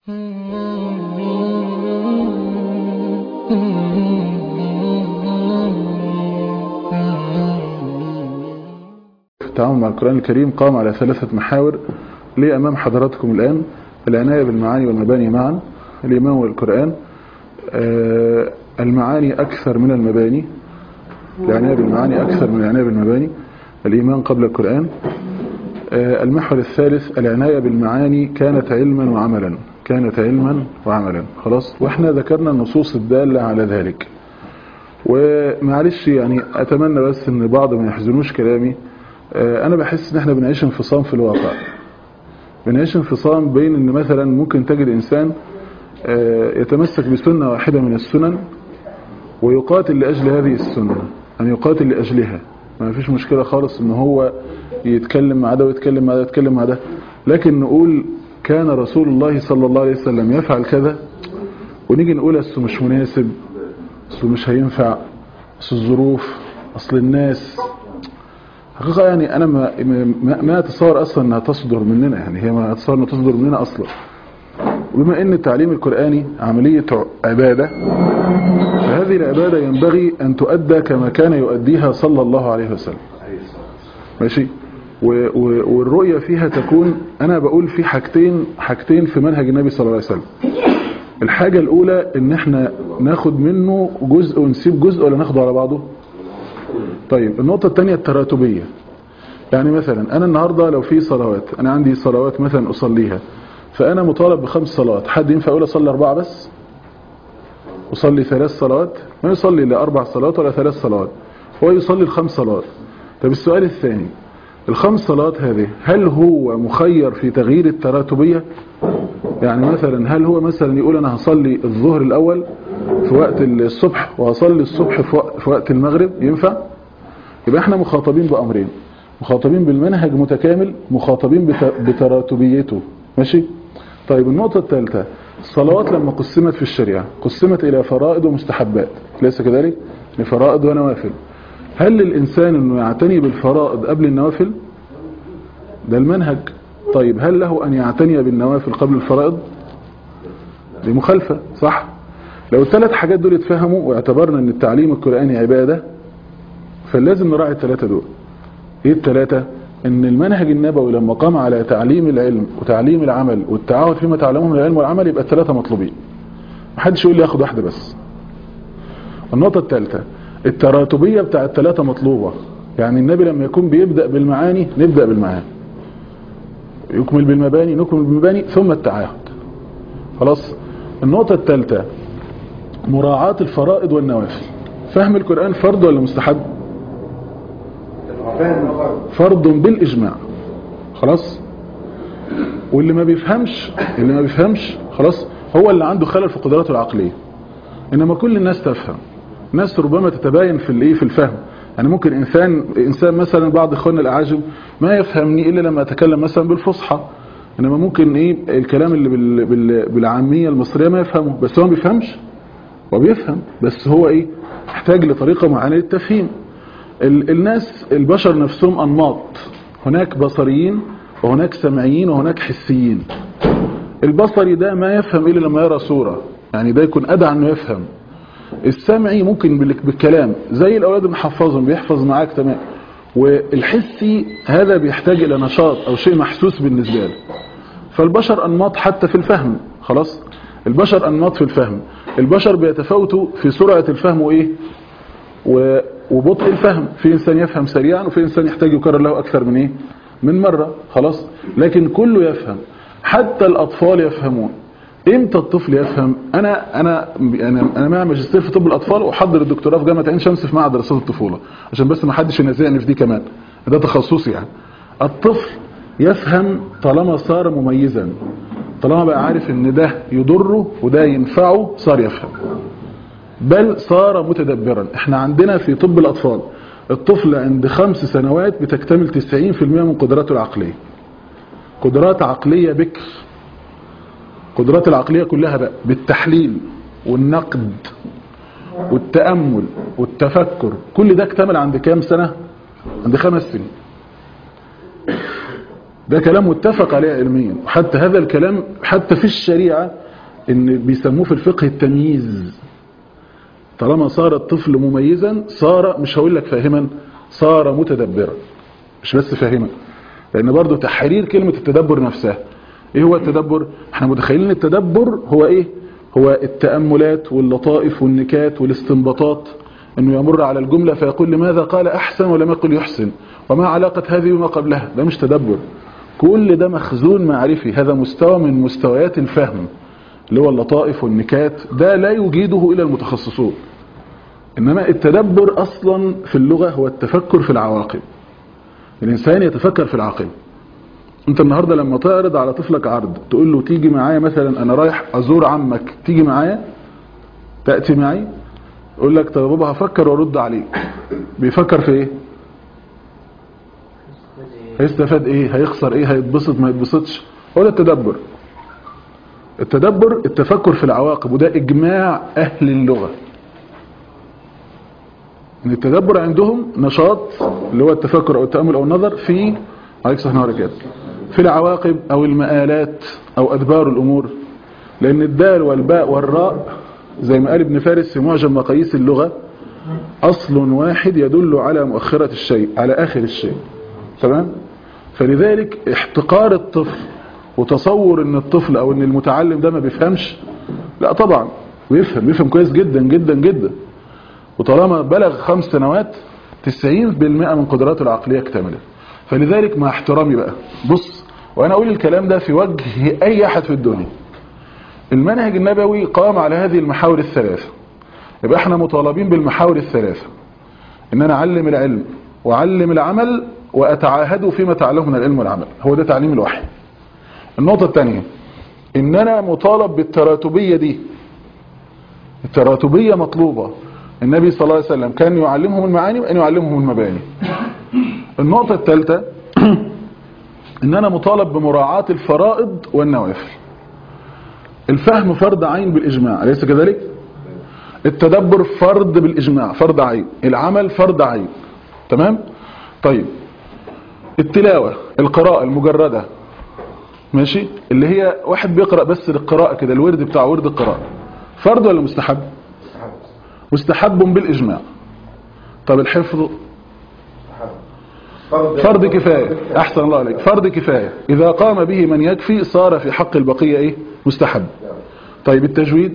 التعامل مع القرآن الكريم قام على ثلاثة محاور لي أمام حضراتكم الآن العناية بالمعاني والمباني معا الإيمان والقرآن آه، المعاني أكثر من المباني العناية بالمعاني أكثر من العناية بالمباني الإيمان قبل القرآن آه، المحور الثالث العناية بالمعاني كانت علما وعملا كانت علما وعملا خلاص واحنا ذكرنا النصوص الدالة على ذلك ومعلش يعني أتمنى بس أن بعض ما يحزنوش كلامي آه، أنا بحس أن احنا بنعيش انفصام في الواقع بنعيش انفصام بين أن مثلا ممكن تجد إنسان آه، يتمسك بسنة واحدة من السنن ويقاتل لأجل هذه السنة أن يقاتل لأجلها ما فيش مشكلة خالص ان هو يتكلم مع ده ويتكلم مع ده ويتكلم مع ده لكن نقول كان رسول الله صلى الله عليه وسلم يفعل كذا ونيجي نقول اصله مش مناسب اصله مش هينفع اصل الظروف اصل الناس حقيقة يعني انا ما, ما, ما اتصور اصلا انها تصدر مننا يعني هي ما اتصور انها تصدر مننا اصلا وبما ان التعليم القرآني عملية عبادة فهذه العبادة ينبغي أن تؤدى كما كان يؤديها صلى الله عليه وسلم ماشي والرؤية فيها تكون أنا بقول في حاجتين حاجتين في منهج النبي صلى الله عليه وسلم الحاجة الأولى إن احنا ناخد منه جزء ونسيب جزء ولا ناخده على بعضه طيب النقطة الثانية التراتبية يعني مثلا أنا النهاردة لو في صلوات أنا عندي صلوات مثلا أصليها فأنا مطالب بخمس صلوات حد ينفع يقول أصلي أربعة بس يصلي ثلاث صلوات ما يصلي لا أربع صلوات ولا ثلاث صلوات هو يصلي الخمس صلوات طب السؤال الثاني الخمس صلوات هذه هل هو مخير في تغيير التراتبية يعني مثلا هل هو مثلا يقول أنا هصلي الظهر الأول في وقت الصبح وهصلي الصبح في وقت المغرب ينفع يبقى احنا مخاطبين بأمرين مخاطبين بالمنهج متكامل مخاطبين بتراتبيته ماشي طيب النقطة الثالثة الصلوات لما قسمت في الشريعة قسمت إلى فرائض ومستحبات ليس كذلك لفرائض ونوافل هل للإنسان أنه يعتني بالفرائض قبل النوافل ده المنهج طيب هل له أن يعتني بالنوافل قبل الفرائض دي مخالفة صح لو الثلاث حاجات دول اتفهموا واعتبرنا أن التعليم القرآني عبادة فلازم نراعي الثلاثة دول ايه الثلاثة ان المنهج النبوي لما قام على تعليم العلم وتعليم العمل والتعاهد فيما تعلمه من العلم والعمل يبقى الثلاثة مطلوبين محدش يقول لي ياخد واحدة بس النقطة الثالثة التراتبية بتاع الثلاثة مطلوبة يعني النبي لما يكون بيبدأ بالمعاني نبدأ بالمعاني يكمل بالمباني نكمل بالمباني ثم التعاهد خلاص النقطة الثالثة مراعاة الفرائض والنوافل فهم القرآن فرض ولا مستحب فرض بالإجماع خلاص واللي ما بيفهمش اللي ما بيفهمش خلاص هو اللي عنده خلل في قدراته العقلية إنما كل الناس تفهم الناس ربما تتباين في الايه في الفهم يعني ممكن إنسان إنسان مثلا بعض إخواننا الأعاجم ما يفهمني إلا لما أتكلم مثلا بالفصحى إنما ممكن إيه الكلام اللي بال بال بالعامية المصرية ما يفهمه بس هو ما بيفهمش هو بيفهم بس هو إيه يحتاج لطريقة معينة للتفهيم الناس البشر نفسهم أنماط هناك بصريين وهناك سمعيين وهناك حسيين البصري ده ما يفهم إلا لما يرى صورة يعني ده يكون أدعى أنه يفهم السمعي ممكن بالكلام زي الأولاد المحفظهم بيحفظ معاك تمام والحسي هذا بيحتاج إلى نشاط أو شيء محسوس بالنسبة له فالبشر أنماط حتى في الفهم خلاص البشر أنماط في الفهم البشر بيتفاوتوا في سرعة الفهم وإيه وبطء الفهم في إنسان يفهم سريعا وفي إنسان يحتاج يكرر له أكثر من إيه من مرة خلاص لكن كله يفهم حتى الأطفال يفهمون امتى الطفل يفهم انا انا انا انا معمل ماجستير في طب الاطفال واحضر الدكتوراه في جامعه عين شمس في معهد دراسات الطفوله عشان بس ما حدش ينازعني في دي كمان ده تخصصي يعني الطفل يفهم طالما صار مميزا طالما بقى عارف ان ده يضره وده ينفعه صار يفهم بل صار متدبرا احنا عندنا في طب الاطفال الطفل عند خمس سنوات بتكتمل 90% من قدراته العقليه قدرات عقليه بكر القدرات العقلية كلها بقى بالتحليل والنقد والتأمل والتفكر كل ده اكتمل عند كام سنة عند خمس سنين ده كلام متفق عليه علميا وحتى هذا الكلام حتى في الشريعة ان بيسموه في الفقه التمييز طالما صار الطفل مميزا صار مش هقول لك فاهما صار متدبرا مش بس فاهما لان برضو تحرير كلمة التدبر نفسها ايه هو التدبر احنا متخيلين التدبر هو ايه هو التأملات واللطائف والنكات والاستنباطات انه يمر على الجملة فيقول لماذا قال احسن ولم يقل يحسن وما علاقة هذه بما قبلها ده مش تدبر كل ده مخزون معرفي هذا مستوى من مستويات الفهم اللي هو اللطائف والنكات ده لا يجيده إلى المتخصصون إنما التدبر أصلا في اللغة هو التفكر في العواقب الإنسان يتفكر في العاقبة أنت النهاردة لما تعرض على طفلك عرض تقول له تيجي معايا مثلا أنا رايح أزور عمك تيجي معايا تأتي معي يقول لك طب يا بابا هفكر وارد عليك بيفكر في ايه هيستفاد ايه هيخسر ايه هيتبسط ما يتبسطش هو ده التدبر التدبر التفكر في العواقب وده اجماع اهل اللغة ان التدبر عندهم نشاط اللي هو التفكر او التأمل او النظر في عليك صحنا كده في العواقب او المآلات او ادبار الامور لان الدال والباء والراء زي ما قال ابن فارس في معجم مقاييس اللغة اصل واحد يدل على مؤخرة الشيء على اخر الشيء تمام فلذلك احتقار الطفل وتصور ان الطفل او ان المتعلم ده ما بيفهمش لا طبعا بيفهم بيفهم كويس جدا جدا جدا وطالما بلغ خمس سنوات 90% من قدراته العقلية اكتملت فلذلك مع احترامي بقى بص وانا اقول الكلام ده في وجه اي احد في الدنيا المنهج النبوي قام على هذه المحاور الثلاثة يبقى احنا مطالبين بالمحاور الثلاثة ان انا اعلم العلم واعلم العمل واتعاهده فيما تعلمه من العلم والعمل هو ده تعليم الوحي النقطة الثانية ان انا مطالب بالتراتبية دي التراتبية مطلوبة النبي صلى الله عليه وسلم كان يعلمهم المعاني وان يعلمهم المباني النقطة الثالثة ان انا مطالب بمراعاة الفرائض والنوافل الفهم فرض عين بالاجماع اليس كذلك التدبر فرض بالاجماع فرض عين العمل فرض عين تمام طيب التلاوة القراءة المجردة ماشي اللي هي واحد بيقرأ بس القراءة كده الورد بتاع ورد القراءة فرض ولا مستحب مستحب بالإجماع طب الحفظ فرض كفاية أحسن الله عليك فرض كفاية إذا قام به من يكفي صار في حق البقية إيه مستحب طيب التجويد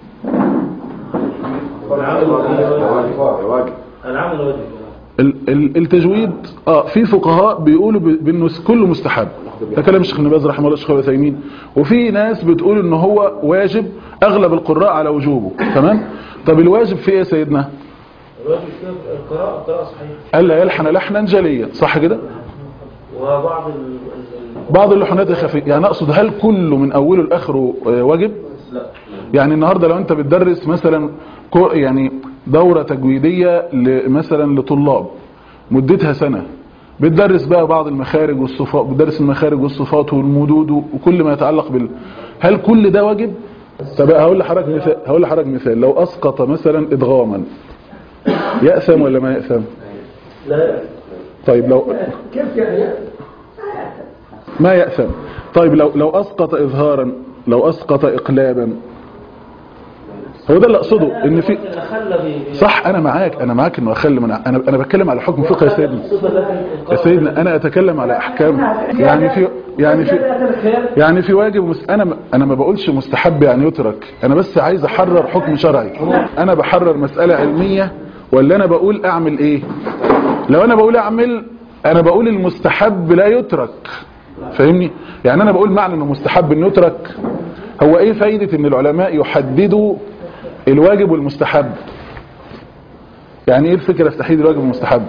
العمل واجب ال- ال- التجويد اه في فقهاء بيقولوا ب- بانه كله مستحب ده كلام الشيخ ابن باز رحمه الله الشيخ عثيمين وفي ناس بتقول ان هو واجب اغلب القراء على وجوبه تمام طب الواجب في ايه يا سيدنا الواجب فيه القراءة قراءة صحيحة الا يلحن لحنا جليا صح كده وبعض ال... ال- بعض اللحنات الخفيه يعني اقصد هل كله من اوله لاخره آه، واجب لا يعني النهاردة لو انت بتدرس مثلا كو- يعني دورة تجويدية ل- مثلا لطلاب مدتها سنة بتدرس بقى بعض المخارج والصفات بتدرس المخارج والصفات والمدود وكل ما يتعلق بال هل كل ده واجب طب هقول لحضرتك مثال هقول لحضرتك مثال لو اسقط مثلا ادغاما يأثم ولا ما يأثم لا طيب لو كيف يعني ما يأثم طيب لو لو اسقط اظهارا لو اسقط اقلابا هو ده اللي اقصده ان في ممكن أخلى ب- ب- صح انا معاك انا معاك انه اخلي من انا انا بتكلم على حكم فقهي يا سيدنا الصفة التي يا القراءة سيدنا انا اتكلم على احكام يعني في يعني في يعني في واجب مس... انا م- انا ما بقولش مستحب يعني يترك انا بس عايز احرر حكم شرعي انا بحرر مسألة علمية ولا انا بقول اعمل ايه لو انا بقول اعمل انا بقول المستحب لا يترك فاهمني يعني انا بقول معنى انه مستحب انه يترك هو ايه فايدة ان العلماء يحددوا الواجب والمستحب يعني ايه الفكرة في تحديد الواجب والمستحب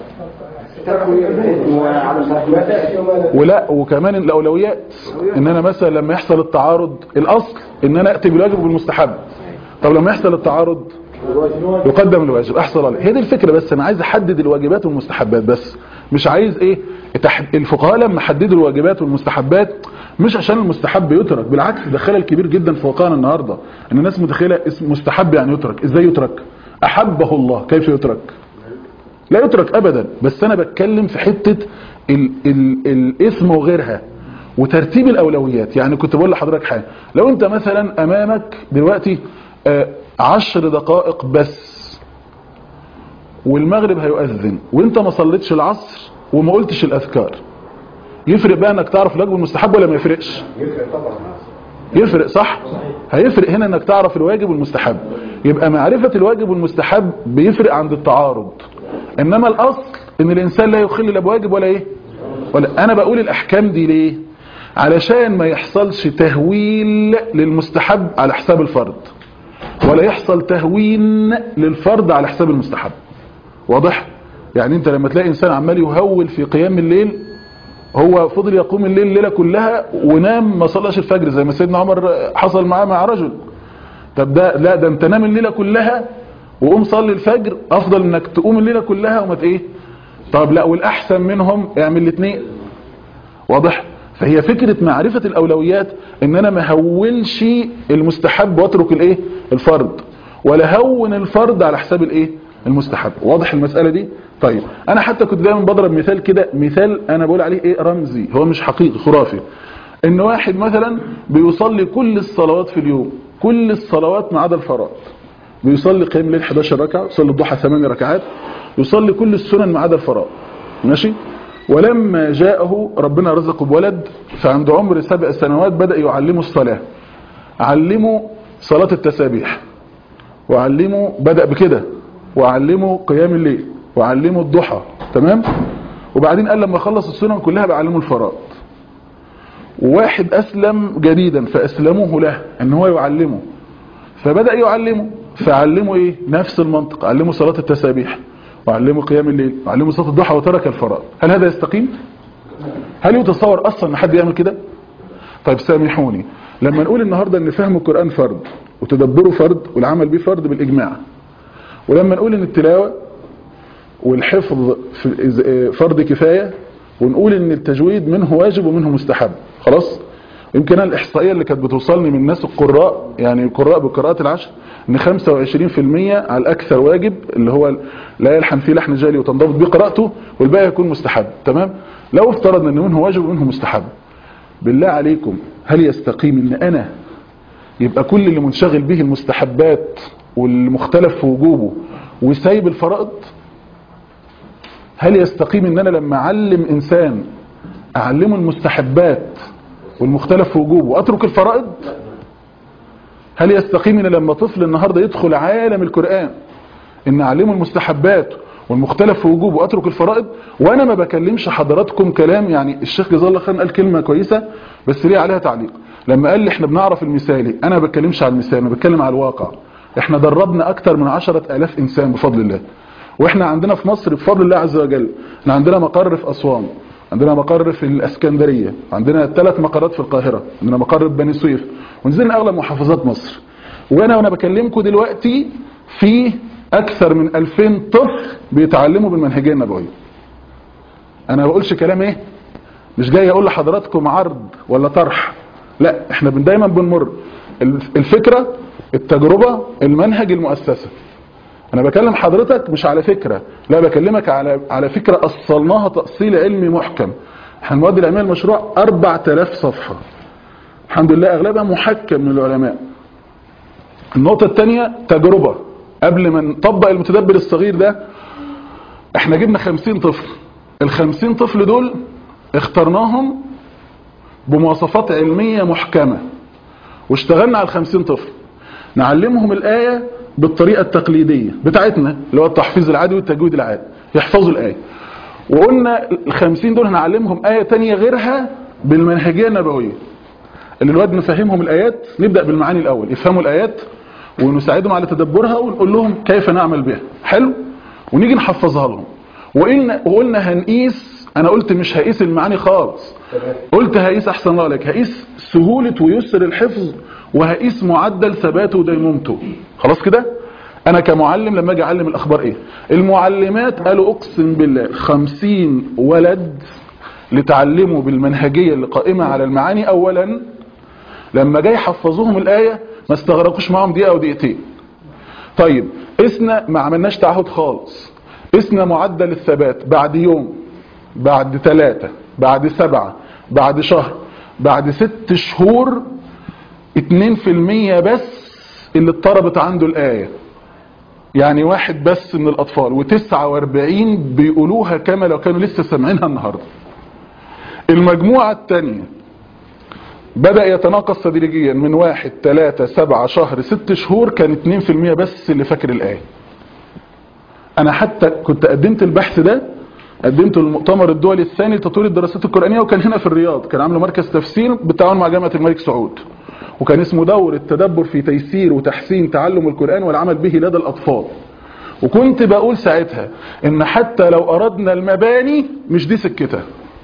ولا وكمان الاولويات ان انا مثلا لما يحصل التعارض الاصل ان انا اتي بالواجب والمستحب طب لما يحصل التعارض يقدم الواجب احصل عليه هي دي الفكره بس انا عايز احدد الواجبات والمستحبات بس مش عايز ايه تح- الفقهاء لما حددوا الواجبات والمستحبات مش عشان المستحب يترك بالعكس ده خلل كبير جدا في واقعنا النهارده ان الناس متخيله اسم مستحب يعني يترك ازاي يترك احبه الله كيف يترك لا يترك ابدا بس انا بتكلم في حتة ال ال الاسم وغيرها وترتيب الاولويات يعني كنت بقول لحضرتك حاجه لو انت مثلا امامك دلوقتي آه، عشر دقائق بس والمغرب هيؤذن وانت ما صليتش العصر وما قلتش الاذكار يفرق بقى انك تعرف الواجب والمستحب ولا ما يفرقش يفرق طبعا يفرق صح هيفرق هنا انك تعرف الواجب والمستحب يبقى معرفة الواجب والمستحب بيفرق عند التعارض انما الاصل ان الانسان لا يخل لا بواجب ولا ايه ولا انا بقول الاحكام دي ليه علشان ما يحصلش تهويل للمستحب على حساب الفرض ولا يحصل تهوين للفرض على حساب المستحب واضح يعني انت لما تلاقي انسان عمال يهول في قيام الليل هو فضل يقوم الليل الليله كلها ونام ما صلاش الفجر زي ما سيدنا عمر حصل معاه مع رجل طب ده لا ده انت نام الليله كلها وقوم صلي الفجر افضل انك تقوم الليله كلها وما ت- ايه طب لا والاحسن منهم اعمل الاثنين واضح فهي فكرة معرفة الأولويات إن أنا ما هولش المستحب واترك الإيه الفرض ولا هون الفرض على حساب الإيه المستحب واضح المسألة دي طيب أنا حتى كنت دايما بضرب مثال كده مثال أنا بقول عليه إيه رمزي هو مش حقيقي خرافي إن واحد مثلا بيصلي كل الصلوات في اليوم كل الصلوات ما عدا الفرائض بيصلي قيام الليل 11 ركعة يصلي الضحى 8 ركعات يصلي كل السنن ما عدا الفرائض ماشي ولما جاءه ربنا رزقه بولد فعند عمر سبع سنوات بدأ يعلمه الصلاة علمه صلاة التسابيح وعلمه بدأ بكده وعلمه قيام الليل وعلمه الضحى تمام وبعدين قال لما خلص السنن كلها بعلمه الفرائض وواحد أسلم جديدا فأسلموه له ان هو يعلمه فبدأ يعلمه فعلمه ايه نفس المنطق علمه صلاة التسابيح وعلمه قيام الليل وعلمه صلاة الضحى وترك الفرائض هل هذا يستقيم هل يتصور اصلا ان حد يعمل كده طيب سامحوني لما نقول النهاردة ان فهم القرآن فرض وتدبره فرض والعمل به فرض بالاجماع ولما نقول ان التلاوة والحفظ في- فرض كفاية ونقول ان التجويد منه واجب ومنه مستحب خلاص يمكن أنا الاحصائيه اللي كانت بتوصلني من ناس القراء يعني القراء بالقراءات العشر ان 25% على الاكثر واجب اللي هو لا يلحن فيه لحن جالي وتنضبط به قراءته والباقي يكون مستحب تمام لو افترضنا ان منه واجب ومنه مستحب بالله عليكم هل يستقيم ان انا يبقى كل اللي منشغل به المستحبات والمختلف في وجوبه وسايب الفرائض هل يستقيم ان انا لما اعلم انسان اعلمه المستحبات والمختلف في وجوبه واترك الفرائض هل يستقيم ان لما طفل النهارده يدخل عالم القرآن ان اعلمه المستحبات والمختلف في وجوبه واترك الفرائض وانا ما بكلمش حضراتكم كلام يعني الشيخ جزاه الله خير قال كلمه كويسه بس ليه عليها تعليق لما قال لي احنا بنعرف المثالي انا ما بتكلمش على المثال انا بتكلم على الواقع احنا دربنا اكتر من عشرة الاف انسان بفضل الله واحنا عندنا في مصر بفضل الله عز وجل احنا عندنا مقر في اسوان عندنا مقر في الاسكندريه عندنا ثلاث مقرات في القاهره عندنا مقر في بني سويف ونزلنا اغلب محافظات مصر وانا وانا بكلمكم دلوقتي في اكثر من 2000 طفل بيتعلموا بالمنهجيه النبويه انا ما بقولش كلام ايه مش جاي اقول لحضراتكم عرض ولا طرح لا احنا بن- دايما بنمر الفكره التجربه المنهج المؤسسه انا بكلم حضرتك مش على فكرة لا بكلمك على على فكرة اصلناها تأصيل علمي محكم احنا المواد العلمية المشروع 4000 صفحة الحمد لله اغلبها محكم من العلماء النقطة الثانية تجربة قبل ما نطبق المتدبر الصغير ده احنا جبنا 50 طفل ال 50 طفل دول اخترناهم بمواصفات علمية محكمة واشتغلنا على ال 50 طفل نعلمهم الآية بالطريقة التقليدية بتاعتنا اللي هو التحفيظ العادي والتجويد العادي يحفظوا الآية وقلنا الخمسين دول هنعلمهم آية تانية غيرها بالمنهجية النبوية اللي الواد نفهمهم الآيات نبدأ بالمعاني الأول يفهموا الآيات ونساعدهم على تدبرها ونقول لهم كيف نعمل بها حلو ونيجي نحفظها لهم وقلنا, وقلنا هنقيس أنا قلت مش هقيس المعاني خالص قلت هقيس أحسن الله عليك هقيس سهولة ويسر الحفظ وهقيس معدل ثباته وديمومته خلاص كده انا كمعلم لما اجي اعلم الاخبار ايه المعلمات قالوا اقسم بالله خمسين ولد لتعلموا بالمنهجية اللي قائمة على المعاني اولا لما جاي حفظوهم الاية ما استغرقوش معاهم دقيقة او دقيقتين طيب قسنا ما عملناش تعهد خالص قسنا معدل الثبات بعد يوم بعد ثلاثة بعد سبعة بعد شهر بعد ست شهور 2% بس اللي اضطربت عنده الآية يعني واحد بس من الأطفال وتسعة واربعين بيقولوها كما لو كانوا لسه سامعينها النهاردة المجموعة التانية بدأ يتناقص تدريجيا من واحد تلاتة سبعة شهر ست شهور كان اتنين في المية بس اللي فاكر الآية أنا حتى كنت قدمت البحث ده قدمته للمؤتمر الدولي الثاني لتطوير الدراسات القرآنية وكان هنا في الرياض كان عامله مركز تفسير بالتعاون مع جامعة الملك سعود وكان اسمه دور التدبر في تيسير وتحسين تعلم القرآن والعمل به لدى الأطفال وكنت بقول ساعتها ان حتى لو اردنا المباني مش دي سكتها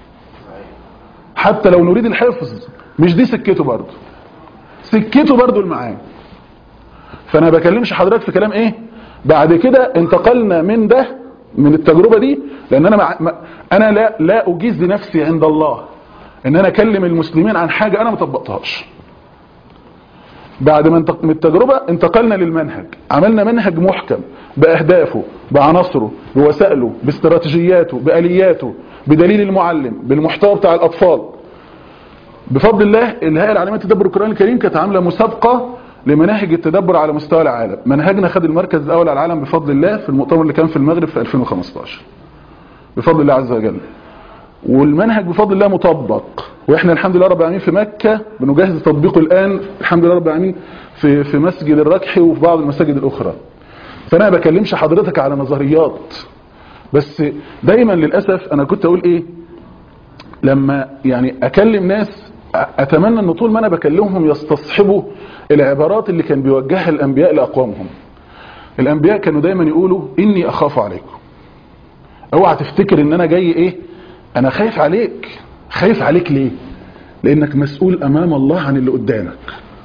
حتى لو نريد الحفظ مش دي سكته برضه سكته برضه المعاني فانا بكلمش حضرتك في كلام ايه بعد كده انتقلنا من ده من التجربة دي لان انا مع... ما- انا لا لا اجيز نفسي عند الله ان انا اكلم المسلمين عن حاجة انا ما طبقتهاش بعد ما انتق... من التجربة انتقلنا للمنهج عملنا منهج محكم بأهدافه بعناصره بوسائله باستراتيجياته بآلياته بدليل المعلم بالمحتوى بتاع الأطفال بفضل الله الهيئة العالمية لتدبر القرآن الكريم كانت عاملة مسابقة لمناهج التدبر على مستوى العالم منهجنا خد المركز الأول على العالم بفضل الله في المؤتمر اللي كان في المغرب في 2015 بفضل الله عز وجل والمنهج بفضل الله مطبق واحنا الحمد لله رب العالمين في مكة بنجهز تطبيقه الآن الحمد لله رب العالمين في في مسجد الركحي وفي بعض المساجد الأخرى فأنا ما بكلمش حضرتك على نظريات بس دايما للأسف أنا كنت أقول إيه لما يعني أكلم ناس أتمنى أن طول ما أنا بكلمهم يستصحبوا العبارات اللي كان بيوجهها الأنبياء لأقوامهم الأنبياء كانوا دايما يقولوا إني أخاف عليكم اوعى تفتكر ان انا جاي ايه انا خايف عليك خايف عليك ليه لانك مسؤول امام الله عن اللي قدامك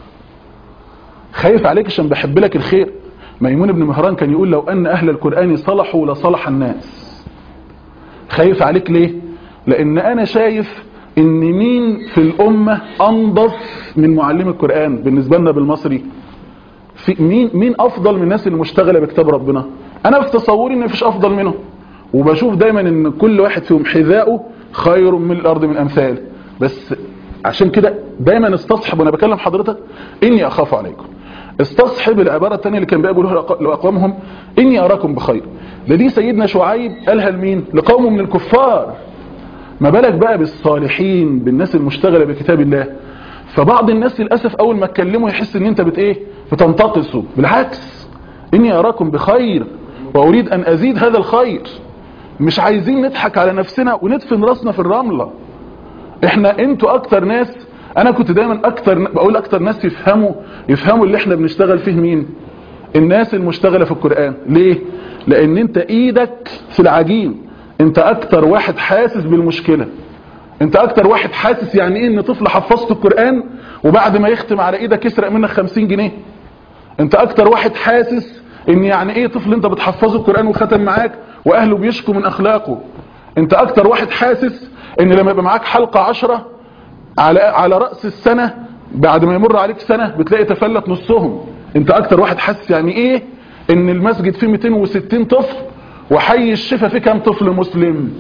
خايف عليك عشان بحب لك الخير ميمون بن مهران كان يقول لو ان اهل القرآن صلحوا لصلح الناس خايف عليك ليه لان انا شايف ان مين في الامة انضف من معلم القرآن بالنسبة لنا بالمصري في مين مين افضل من الناس المشتغله بكتاب ربنا انا في تصوري ان مفيش افضل منهم وبشوف دايما ان كل واحد فيهم حذاؤه خير من الارض من امثاله بس عشان كده دايما استصحب وانا بكلم حضرتك اني اخاف عليكم استصحب العباره الثانيه اللي كان بيقولها لاقوامهم اني اراكم بخير ده دي سيدنا شعيب قالها لمين لقوم من الكفار ما بالك بقى بالصالحين بالناس المشتغله بكتاب الله فبعض الناس للاسف اول ما تكلمه يحس ان انت بت ايه بتنتقصه بالعكس اني اراكم بخير واريد ان ازيد هذا الخير مش عايزين نضحك على نفسنا وندفن راسنا في الرمله احنا انتوا اكتر ناس انا كنت دايما اكتر بقول اكتر ناس يفهموا يفهموا اللي احنا بنشتغل فيه مين الناس المشتغله في القران ليه لان انت ايدك في العجين انت اكتر واحد حاسس بالمشكله انت اكتر واحد حاسس يعني ايه ان طفل حفظته القرآن وبعد ما يختم على ايدك يسرق منك خمسين جنيه انت اكتر واحد حاسس ان يعني ايه طفل انت بتحفظه القرآن وختم معاك واهله بيشكوا من اخلاقه انت اكتر واحد حاسس ان لما يبقى معاك حلقة عشرة على, على رأس السنة بعد ما يمر عليك سنة بتلاقي تفلت نصهم انت اكتر واحد حاسس يعني ايه ان المسجد فيه 260 طفل وحي الشفا فيه كام طفل مسلم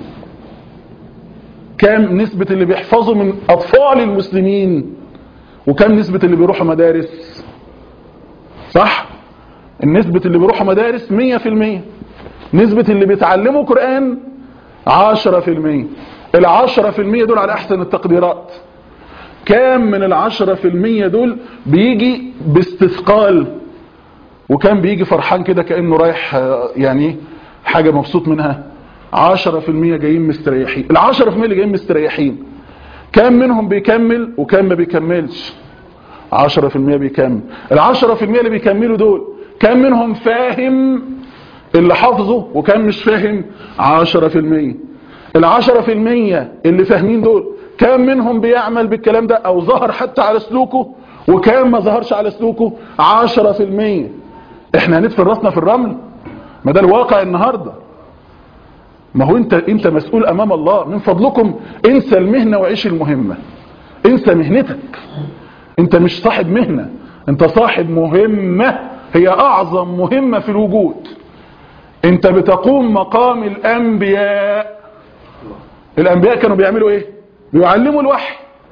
كام نسبة اللي بيحفظوا من أطفال المسلمين وكم نسبة اللي بيروحوا مدارس صح النسبة اللي بيروحوا مدارس مية في المية نسبة اللي بيتعلموا قرآن عشرة في المية العشرة في المية دول على أحسن التقديرات كام من العشرة في المية دول بيجي باستثقال وكان بيجي فرحان كده كأنه رايح يعني حاجة مبسوط منها عشرة في المية جايين مستريحين العشرة في المية اللي جايين مستريحين كام منهم بيكمل وكام ما بيكملش عشرة في المية بيكمل العشرة في المية اللي بيكملوا دول كام منهم فاهم اللي حافظه وكام مش فاهم عشرة في المية العشرة في المية اللي فاهمين دول كام منهم بيعمل بالكلام ده او ظهر حتى على سلوكه وكام ما ظهرش على سلوكه عشرة في المية احنا هندفن راسنا في الرمل ما ده الواقع النهارده ما هو انت انت مسؤول امام الله من فضلكم انسى المهنه وعيش المهمه انسى مهنتك انت مش صاحب مهنه انت صاحب مهمه هي اعظم مهمه في الوجود انت بتقوم مقام الانبياء الانبياء كانوا بيعملوا ايه بيعلموا الوحي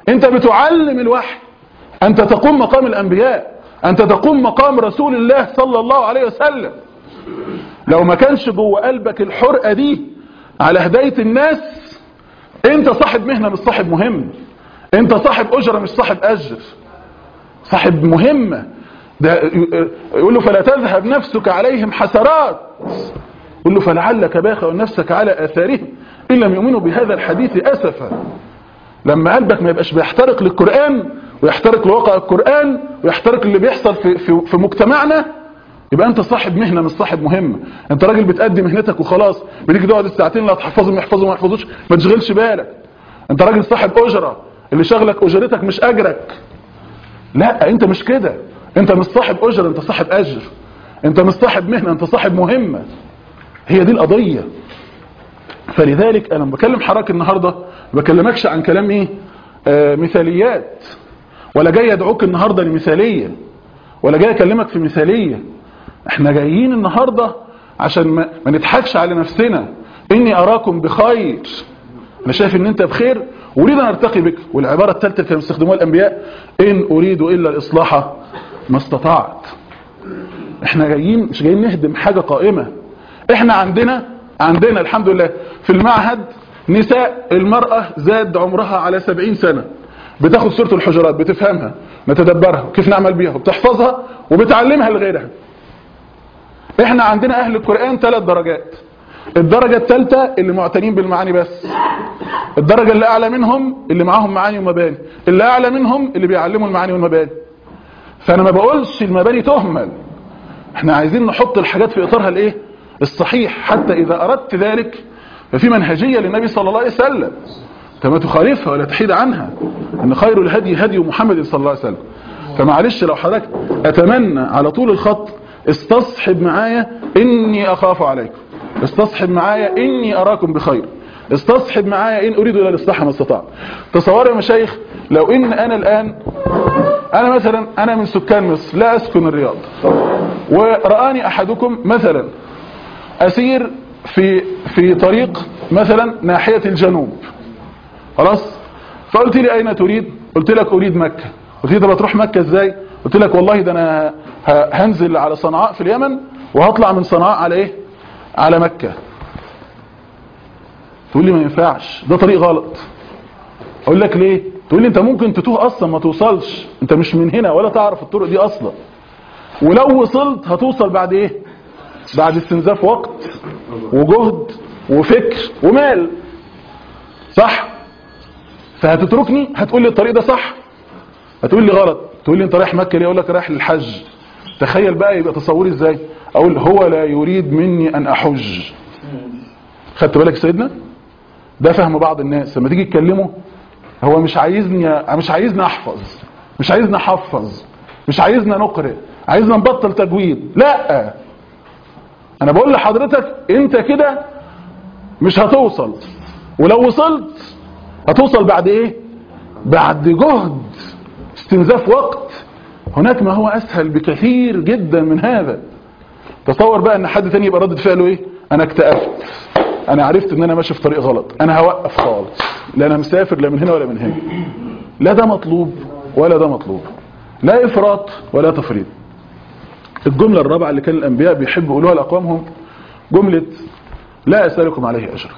انت بتعلم الوحي انت تقوم مقام الانبياء انت تقوم مقام رسول الله صلى الله عليه وسلم لو ما كانش جوه قلبك الحرقة دي على هداية الناس انت صاحب مهنة مش صاحب مهم انت صاحب اجرة مش صاحب اجر صاحب مهمة ده يقول له فلا تذهب نفسك عليهم حسرات يقول له فلعلك باخع نفسك على اثارهم ان لم يؤمنوا بهذا الحديث اسفا لما قلبك ما يبقاش بيحترق للقرآن ويحترق لواقع القرآن ويحترق اللي بيحصل في, في, في مجتمعنا يبقى انت صاحب مهنة مش صاحب مهمة انت راجل بتأدي مهنتك وخلاص بتيجي تقعد الساعتين لا تحفظهم يحفظوا ما يحفظوش ما تشغلش بالك انت راجل صاحب اجرة اللي شغلك اجرتك مش اجرك لا انت مش كده انت مش صاحب اجر انت صاحب اجر انت مش صاحب مهنة انت صاحب مهمة هي دي القضية فلذلك انا بكلم حضرتك النهاردة ما بكلمكش عن كلام ايه آه مثاليات ولا جاي ادعوك النهاردة لمثالية ولا جاي اكلمك في مثالية احنا جايين النهاردة عشان ما, ما نضحكش على نفسنا اني اراكم بخير انا شايف ان انت بخير اريد ان ارتقي بك والعبارة الثالثة اللي كانوا يستخدموها الانبياء ان اريد الا الاصلاح ما استطعت احنا جايين مش جايين نهدم حاجة قائمة احنا عندنا عندنا الحمد لله في المعهد نساء المرأة زاد عمرها على سبعين سنة بتاخد سورة الحجرات بتفهمها نتدبرها كيف نعمل بيها وبتحفظها وبتعلمها لغيرها احنا عندنا اهل القرآن ثلاث درجات الدرجة الثالثة اللي معتنين بالمعاني بس الدرجة اللي اعلى منهم اللي معاهم معاني ومباني اللي اعلى منهم اللي بيعلموا المعاني والمباني فانا ما بقولش المباني تهمل احنا عايزين نحط الحاجات في اطارها الايه الصحيح حتى اذا اردت ذلك ففي منهجية للنبي صلى الله عليه وسلم كما تخالفها ولا تحيد عنها ان خير الهدي هدي محمد صلى الله عليه وسلم فمعلش لو حضرتك اتمنى على طول الخط استصحب معايا اني اخاف عليكم استصحب معايا اني اراكم بخير استصحب معايا ان اريد الا الاصلاح ما استطعت تصوروا يا مشايخ لو ان انا الان انا مثلا انا من سكان مصر لا اسكن الرياض ورآني احدكم مثلا اسير في في طريق مثلا ناحية الجنوب خلاص فقلت لي اين تريد قلت لك اريد مكة قلت لي طب تروح مكة ازاي قلت لك والله ده انا هنزل على صنعاء في اليمن وهطلع من صنعاء على ايه على مكة تقول لي ما ينفعش ده طريق غلط اقول لك ليه تقول لي انت ممكن تتوه اصلا ما توصلش انت مش من هنا ولا تعرف الطرق دي اصلا ولو وصلت هتوصل بعد ايه بعد استنزاف وقت وجهد وفكر ومال صح فهتتركني هتقول لي الطريق ده صح هتقول لي غلط تقول لي انت رايح مكة ليه اقول لك رايح للحج تخيل بقى يبقى تصوري ازاي اقول هو لا يريد مني ان احج خدت بالك سيدنا ده فهم بعض الناس لما تيجي تكلمه هو مش عايزني مش عايزني احفظ مش عايزني احفظ مش عايزنا نقرأ عايزنا نبطل تجويد لا انا بقول لحضرتك انت كده مش هتوصل ولو وصلت هتوصل بعد ايه بعد جهد استنزاف وقت هناك ما هو اسهل بكثير جدا من هذا تصور بقى ان حد تاني يبقى ردة فعله ايه انا اكتئبت انا عرفت ان انا ماشي في طريق غلط انا هوقف خالص لا انا مسافر لا من هنا ولا من هنا لا ده مطلوب ولا ده مطلوب لا افراط ولا تفريط الجملة الرابعة اللي كان الانبياء بيحبوا يقولوها لاقوامهم جملة لا اسألكم عليه اجرا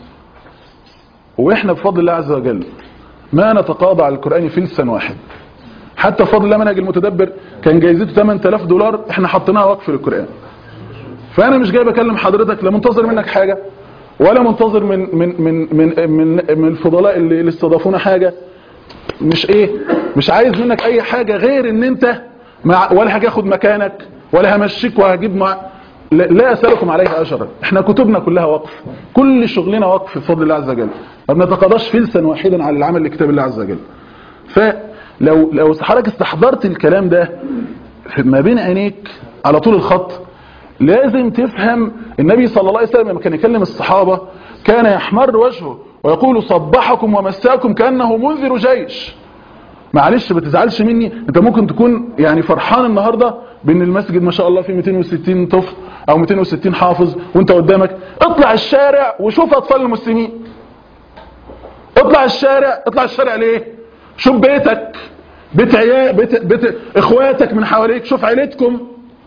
واحنا بفضل الله عز وجل ما نتقاضى على القرآن فلسا واحد حتى بفضل الله منهج المتدبر كان جايزته 8000 دولار احنا حطيناها وقف للقرآن فانا مش جاي بكلم حضرتك لا منتظر منك حاجة ولا منتظر من من من من من, من الفضلاء اللي, اللي استضافونا حاجة مش ايه مش عايز منك اي حاجة غير ان انت مع ولا هاجي اخد مكانك ولا همشيك وهجيب مع لا, لا اسالكم عليه اجرا احنا كتبنا كلها وقف كل شغلنا وقف بفضل الله عز وجل ما بنتقاضاش فلسا واحدا على العمل لكتاب الله عز وجل فلو لو حضرتك استحضرت الكلام ده ما بين عينيك على طول الخط لازم تفهم النبي صلى الله عليه وسلم لما كان يكلم الصحابة كان يحمر وجهه ويقول صبحكم ومساكم كأنه منذر جيش معلش ما تزعلش مني انت ممكن تكون يعني فرحان النهاردة بان المسجد ما شاء الله فيه 260 طفل او 260 حافظ وانت قدامك اطلع الشارع وشوف اطفال المسلمين اطلع الشارع اطلع الشارع ليه شوف بيتك بيت عيال بيت, بيت اخواتك من حواليك شوف عيلتكم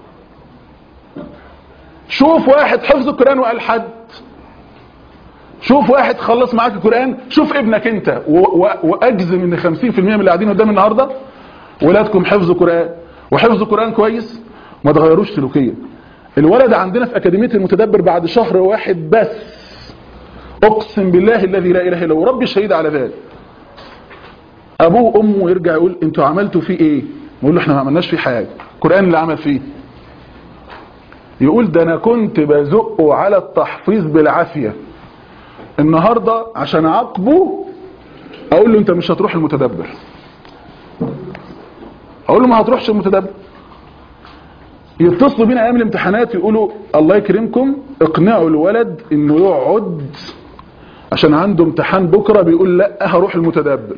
شوف واحد حفظ القرآن وألحد شوف واحد خلص معاك القرآن شوف ابنك انت و- و- واجزم ان 50% من اللي قاعدين قدام النهارده ولادكم حفظوا قرآن وحفظوا قرآن كويس ما تغيروش سلوكيا الولد عندنا في أكاديمية المتدبر بعد شهر واحد بس اقسم بالله الذي لا اله الا هو ربي شهيد على ذلك ابوه وامه يرجع يقول انتوا عملتوا فيه ايه نقول له احنا ما عملناش فيه حاجه القران اللي عمل فيه يقول ده انا كنت بزقه على التحفيظ بالعافيه النهارده عشان اعاقبه اقول له انت مش هتروح المتدبر اقول له ما هتروحش المتدبر يتصلوا بينا ايام الامتحانات يقولوا الله يكرمكم اقنعوا الولد انه يقعد عشان عنده امتحان بكره بيقول لا هروح المتدبر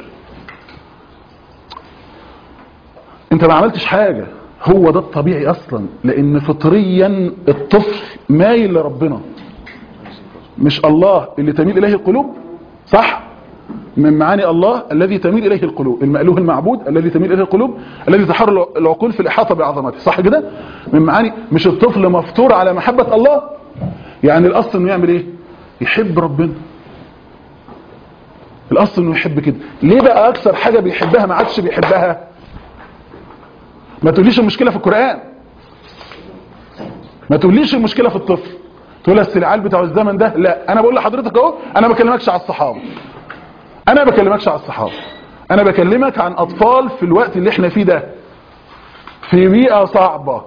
انت ما عملتش حاجه هو ده الطبيعي اصلا لان فطريا الطفل مايل لربنا مش الله اللي تميل اليه القلوب صح من معاني الله الذي تميل اليه القلوب المألوه المعبود الذي تميل اليه القلوب الذي تحر العقول في الاحاطه بعظمته صح كده من معاني مش الطفل مفطور على محبه الله يعني الاصل انه يعمل ايه يحب ربنا الاصل انه يحب كده ليه بقى اكثر حاجه بيحبها ما عادش بيحبها ما تقوليش المشكله في القران ما تقوليش المشكله في الطفل تقول اصل العيال بتاع الزمن ده لا انا بقول لحضرتك اهو انا ما بكلمكش على الصحابه انا ما بكلمكش على الصحابه انا بكلمك عن اطفال في الوقت اللي احنا فيه ده في بيئه صعبه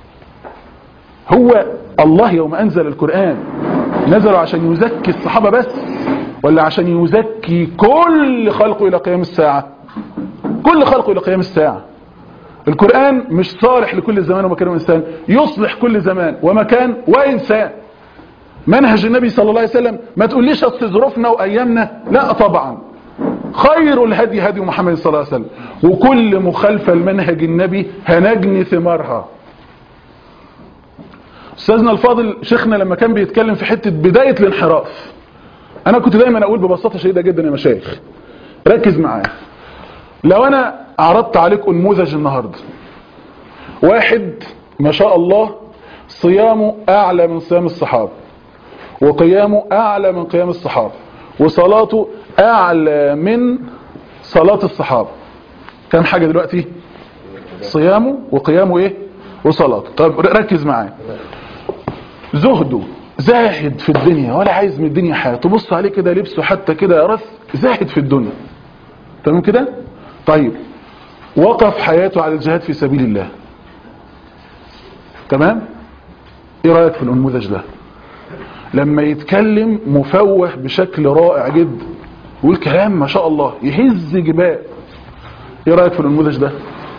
هو الله يوم انزل القران نزل عشان يزكي الصحابه بس ولا عشان يزكي كل خلقه الى قيام الساعه كل خلقه الى قيام الساعه القرآن مش صالح لكل زمان ومكان وإنسان يصلح كل زمان ومكان وإنسان منهج النبي صلى الله عليه وسلم ما تقوليش اصل ظروفنا وأيامنا لا طبعا خير الهدي هدي محمد صلى الله عليه وسلم وكل مخالفة لمنهج النبي هنجني ثمارها أستاذنا الفاضل شيخنا لما كان بيتكلم في حتة بداية الانحراف أنا كنت دايما أقول ببساطة شديدة جدا يا مشايخ ركز معايا لو أنا عرضت عليكم نموذج النهاردة واحد ما شاء الله صيامه أعلى من صيام الصحابة وقيامه أعلى من قيام الصحابة وصلاته أعلى من صلاة الصحابة كم حاجة دلوقتي صيامه وقيامه إيه وصلاته طب ركز معايا زهده زاهد في الدنيا ولا عايز من الدنيا حاجة تبص عليه كده لبسه حتى كده رث زاهد في الدنيا تمام كده طيب وقف حياته على الجهاد في سبيل الله تمام ايه رايك في النموذج ده لما يتكلم مفوه بشكل رائع جدا يقول كلام ما شاء الله يهز جبال ايه رايك في النموذج ده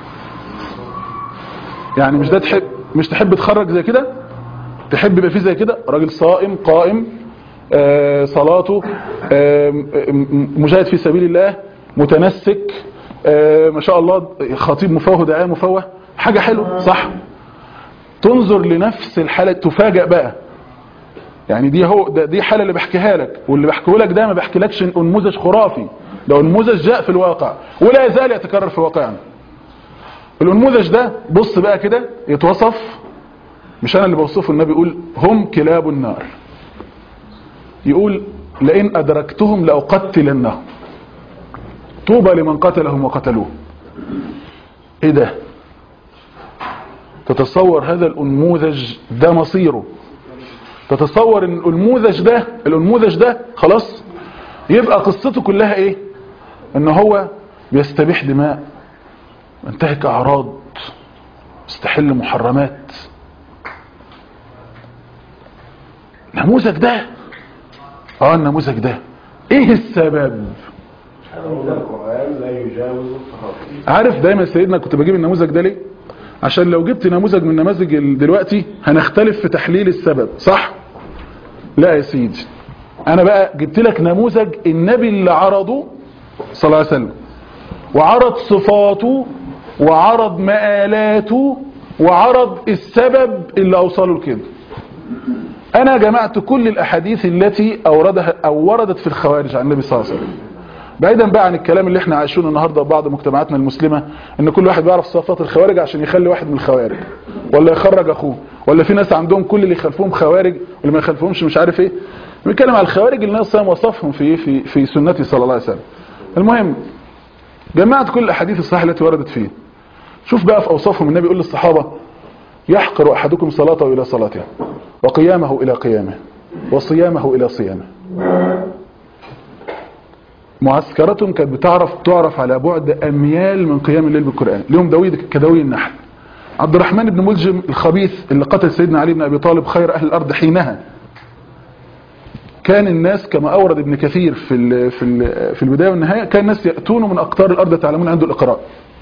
يعني مش ده تحب مش تحب تخرج زي كده تحب يبقى فيه زي كده راجل صائم قائم آه صلاته آه مجاهد في سبيل الله متنسك آه ما شاء الله خطيب مفوه دعاء مفوه حاجة حلوة صح تنظر لنفس الحالة تفاجأ بقى يعني دي هو ده دي حالة اللي بحكيها لك واللي بحكيه لك ده ما بحكيلكش نموذج خرافي ده نموذج جاء في الواقع ولا يزال يتكرر في واقعنا النموذج ده بص بقى كده يتوصف مش انا اللي بوصفه النبي يقول هم كلاب النار يقول لئن ادركتهم لاقتلنهم طوبى لمن قتلهم وقتلوه ايه ده تتصور هذا الانموذج ده مصيره تتصور ان الانموذج ده الانموذج ده خلاص يبقى قصته كلها ايه ان هو بيستبيح دماء ينتهك اعراض يستحل محرمات النموذج ده اه النموذج ده ايه السبب القرآن لا يجاوز الصحابة عارف دايما سيدنا كنت بجيب النموذج ده ليه عشان لو جبت نموذج من نماذج ال- دلوقتي هنختلف في تحليل السبب صح لا يا سيدي انا بقى جبت لك نموذج النبي اللي عرضه صلى الله عليه وسلم وعرض صفاته وعرض مآلاته وعرض السبب اللي اوصله لكده انا جمعت كل الاحاديث التي اوردها او وردت في الخوارج عن النبي صلى الله عليه وسلم بعيدا بقى عن الكلام اللي احنا عايشينه النهارده في بعض مجتمعاتنا المسلمه ان كل واحد بيعرف صفات الخوارج عشان يخلي واحد من الخوارج ولا يخرج اخوه ولا في ناس عندهم كل اللي يخالفوهم خوارج واللي ما يخالفوهمش مش عارف ايه بنتكلم على الخوارج اللي الناس صلى الله عليه وسلم وصفهم في في في سنته صلى الله عليه وسلم المهم جمعت كل الاحاديث الصحيحه التي وردت فيه شوف بقى في اوصافهم النبي يقول للصحابه يحقر احدكم صلاته الى صلاته وقيامه الى قيامه وصيامه الى صيامه معسكرة كانت بتعرف تعرف على بعد اميال من قيام الليل بالقران ليهم دوي كدوي النحل عبد الرحمن بن ملجم الخبيث اللي قتل سيدنا علي بن ابي طالب خير اهل الارض حينها كان الناس كما اورد ابن كثير في ال في ال في البدايه والنهايه كان الناس ياتون من اقطار الارض يتعلمون عنده الاقراء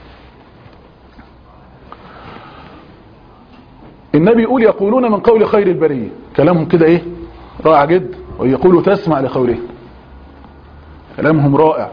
النبي يقول يقولون من قول خير البريه كلامهم كده ايه رائع جدا ويقولوا تسمع لقوله كلامهم رائع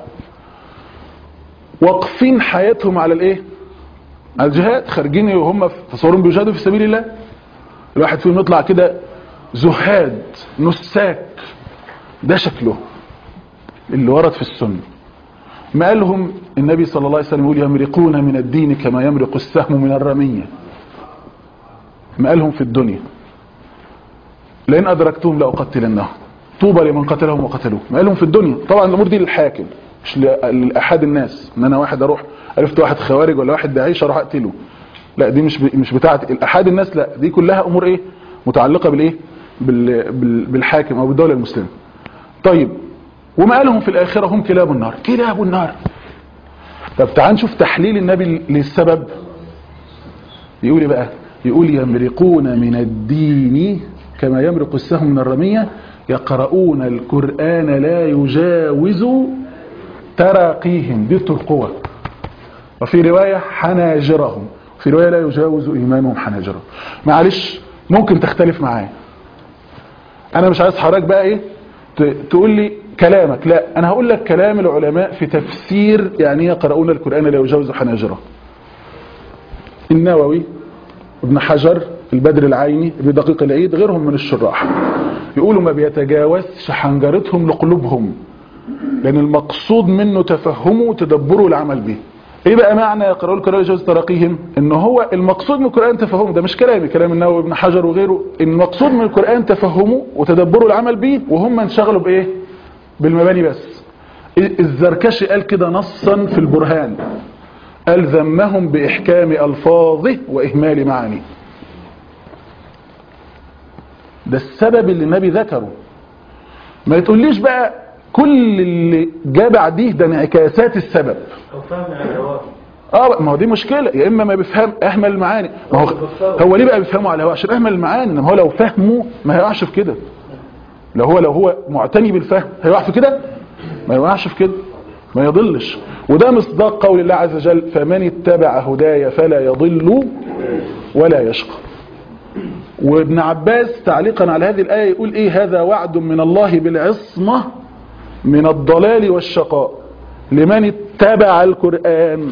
واقفين حياتهم على الايه على الجهاد خارجين وهم تصورون بيجاهدوا في سبيل الله الواحد فيهم يطلع كده زهاد نساك ده شكله اللي ورد في السنه ما قالهم النبي صلى الله عليه وسلم يقول يمرقون من الدين كما يمرق السهم من الرميه ما قالهم في الدنيا لئن أدركتهم لأقتلنهم طوبى لمن قتلهم وقتلوه ما قالهم في الدنيا طبعا الأمور دي للحاكم مش لأحد الناس ان انا واحد اروح عرفت واحد خوارج ولا واحد داعش اروح اقتله لا دي مش مش بتاعه الاحاد الناس لا دي كلها امور ايه متعلقه بالايه بال بالحاكم او بالدوله المسلمه طيب وما قالهم في الاخره هم كلاب النار كلاب النار طب تعال نشوف تحليل النبي للسبب يقول ايه بقى يقول يمرقون من الدين كما يمرق السهم من الرمية يقرؤون القرآن لا يجاوز تراقيهم دي القوة وفي رواية حناجرهم في رواية لا يجاوز إيمانهم حناجرهم معلش ممكن تختلف معايا أنا مش عايز حضرتك بقى إيه تقول لي كلامك لا أنا هقول لك كلام العلماء في تفسير يعني يقرؤون القرآن لا يجاوز حناجرهم النووي ابن حجر البدر العيني ابن دقيق العيد غيرهم من الشراح يقولوا ما بيتجاوزش حنجرتهم لقلوبهم لان المقصود منه تفهمه وتدبره والعمل به ايه بقى معنى يقرأوا القرآن يجوز تراقيهم ان هو المقصود من القرآن تفهمه ده مش كلامي كلام النووي ابن حجر وغيره المقصود من القرآن تفهمه وتدبره والعمل به وهم انشغلوا بايه بالمباني بس الزركشي قال كده نصا في البرهان قال ذمهم بإحكام ألفاظه وإهمال معانيه ده السبب اللي النبي ذكره ما يتقوليش بقى كل اللي جاء بعديه ده انعكاسات السبب او فهم الجواب اه ما هو دي مشكله يا اما ما بيفهم اهمل المعاني ما هو هو ليه بقى بيفهموا على هو عشان اهمل المعاني انما هو لو فهمه ما هيقعش في كده لو هو لو هو معتني بالفهم هيقع في كده ما يقعش في كده ما يضلش وده مصداق قول الله عز وجل فمن اتبع هداي فلا يضل ولا يشقى وابن عباس تعليقا على هذه الآية يقول ايه هذا وعد من الله بالعصمة من الضلال والشقاء لمن اتبع القرآن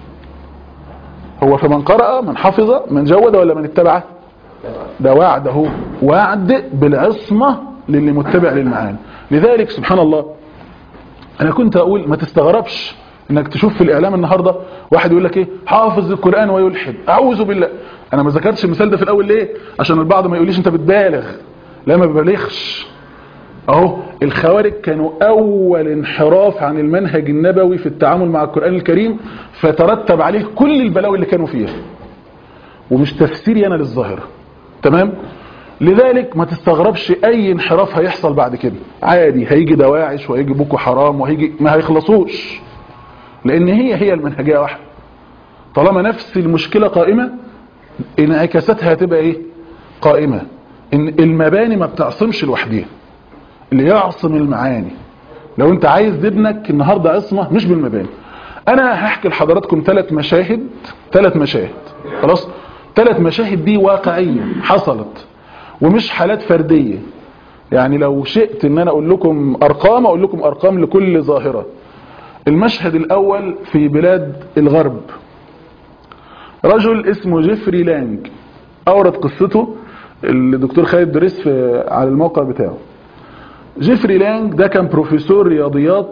هو فمن قرأ من حفظ من جود ولا من اتبعه ده وعد اهو وعد بالعصمة للي متبع للمعاني لذلك سبحان الله انا كنت اقول ما تستغربش انك تشوف في الاعلام النهاردة واحد يقول لك ايه حافظ القرآن ويلحد اعوذ بالله انا ما ذكرتش المثال ده في الاول ليه عشان البعض ما يقوليش انت بتبالغ لا ما ببالغش اهو الخوارج كانوا اول انحراف عن المنهج النبوي في التعامل مع القرآن الكريم فترتب عليه كل البلاوي اللي كانوا فيها ومش تفسيري انا للظاهرة تمام لذلك ما تستغربش اي انحراف هيحصل بعد كده عادي هيجي دواعش وهيجي بوكو حرام وهيجي ما هيخلصوش لان هي هي المنهجية واحدة طالما نفس المشكلة قائمة انعكاساتها هتبقى ايه قائمة ان المباني ما بتعصمش لوحديها اللي يعصم المعاني لو انت عايز ابنك النهاردة عصمة مش بالمباني انا هحكي لحضراتكم ثلاث مشاهد ثلاث مشاهد خلاص ثلاث مشاهد دي واقعية حصلت ومش حالات فردية يعني لو شئت ان انا اقول لكم ارقام اقول لكم ارقام لكل ظاهرة المشهد الاول في بلاد الغرب رجل اسمه جيفري لانج اورد قصته الدكتور خالد دريس في على الموقع بتاعه جيفري لانج ده كان بروفيسور رياضيات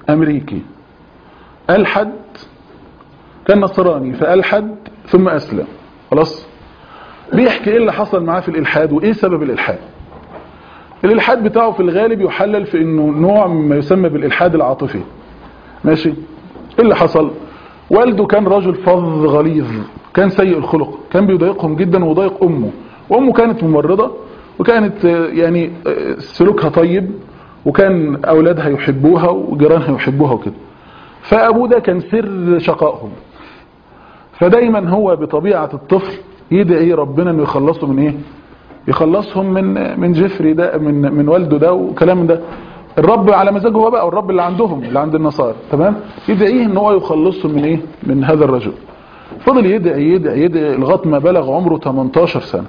أمريكي ألحد كان نصراني فألحد ثم أسلم خلاص بيحكي ايه اللي حصل معاه في الإلحاد وايه سبب الإلحاد الإلحاد بتاعه في الغالب يحلل في انه نوع ما يسمى بالإلحاد العاطفي ماشي ايه اللي حصل والده كان رجل فظ غليظ كان سيء الخلق كان بيضايقهم جدا وضايق امه وامه كانت ممرضة وكانت آه، يعني آه، سلوكها طيب وكان اولادها يحبوها وجيرانها يحبوها وكده فابوه ده كان سر شقائهم فدايما هو بطبيعة الطفل يدعي ربنا انه يخلصه من ايه يخلصهم من من جفري ده من من والده ده وكلام ده الرب على مزاجه هو بقى الرب اللي عندهم اللي عند النصارى تمام يدعيه ان هو يخلصهم من ايه من هذا الرجل فضل يدعي يدعي يدعي لغايه ما بلغ عمره 18 سنه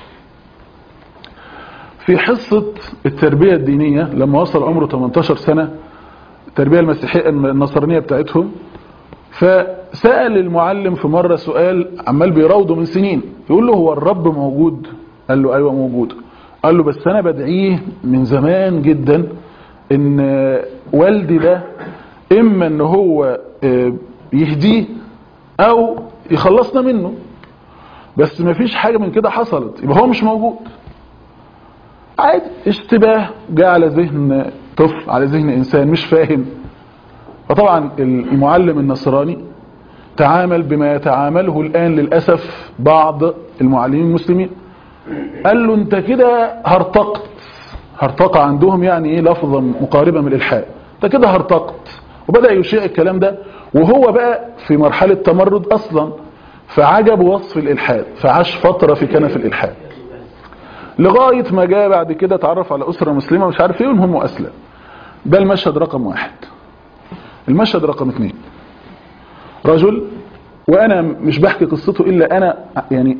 في حصه التربيه الدينيه لما وصل عمره 18 سنه التربيه المسيحيه النصرانيه بتاعتهم فسأل المعلم في مرة سؤال عمال بيراوده من سنين يقول له هو الرب موجود قال له ايوه موجود قال له بس انا بدعيه من زمان جدا ان والدي ده اما ان هو آه، يهديه او يخلصنا منه بس ما فيش حاجة من كده حصلت يبقى هو مش موجود عادي اشتباه جاء على ذهن طفل على ذهن انسان مش فاهم فطبعا المعلم النصراني تعامل بما يتعامله الآن للأسف بعض المعلمين المسلمين قال له انت كده هرطقت هرطقة عندهم يعني ايه لفظة مقاربة من الإلحاد انت كده هرطقت وبدأ يشيع الكلام ده وهو بقى في مرحلة تمرد أصلا فعجب وصف الإلحاد فعاش فترة في كنف الإلحاد لغاية ما جاء بعد كده تعرف على أسرة مسلمة مش عارف ايه والمهم أسلم ده المشهد رقم واحد المشهد رقم اثنين رجل وانا مش بحكي قصته الا انا يعني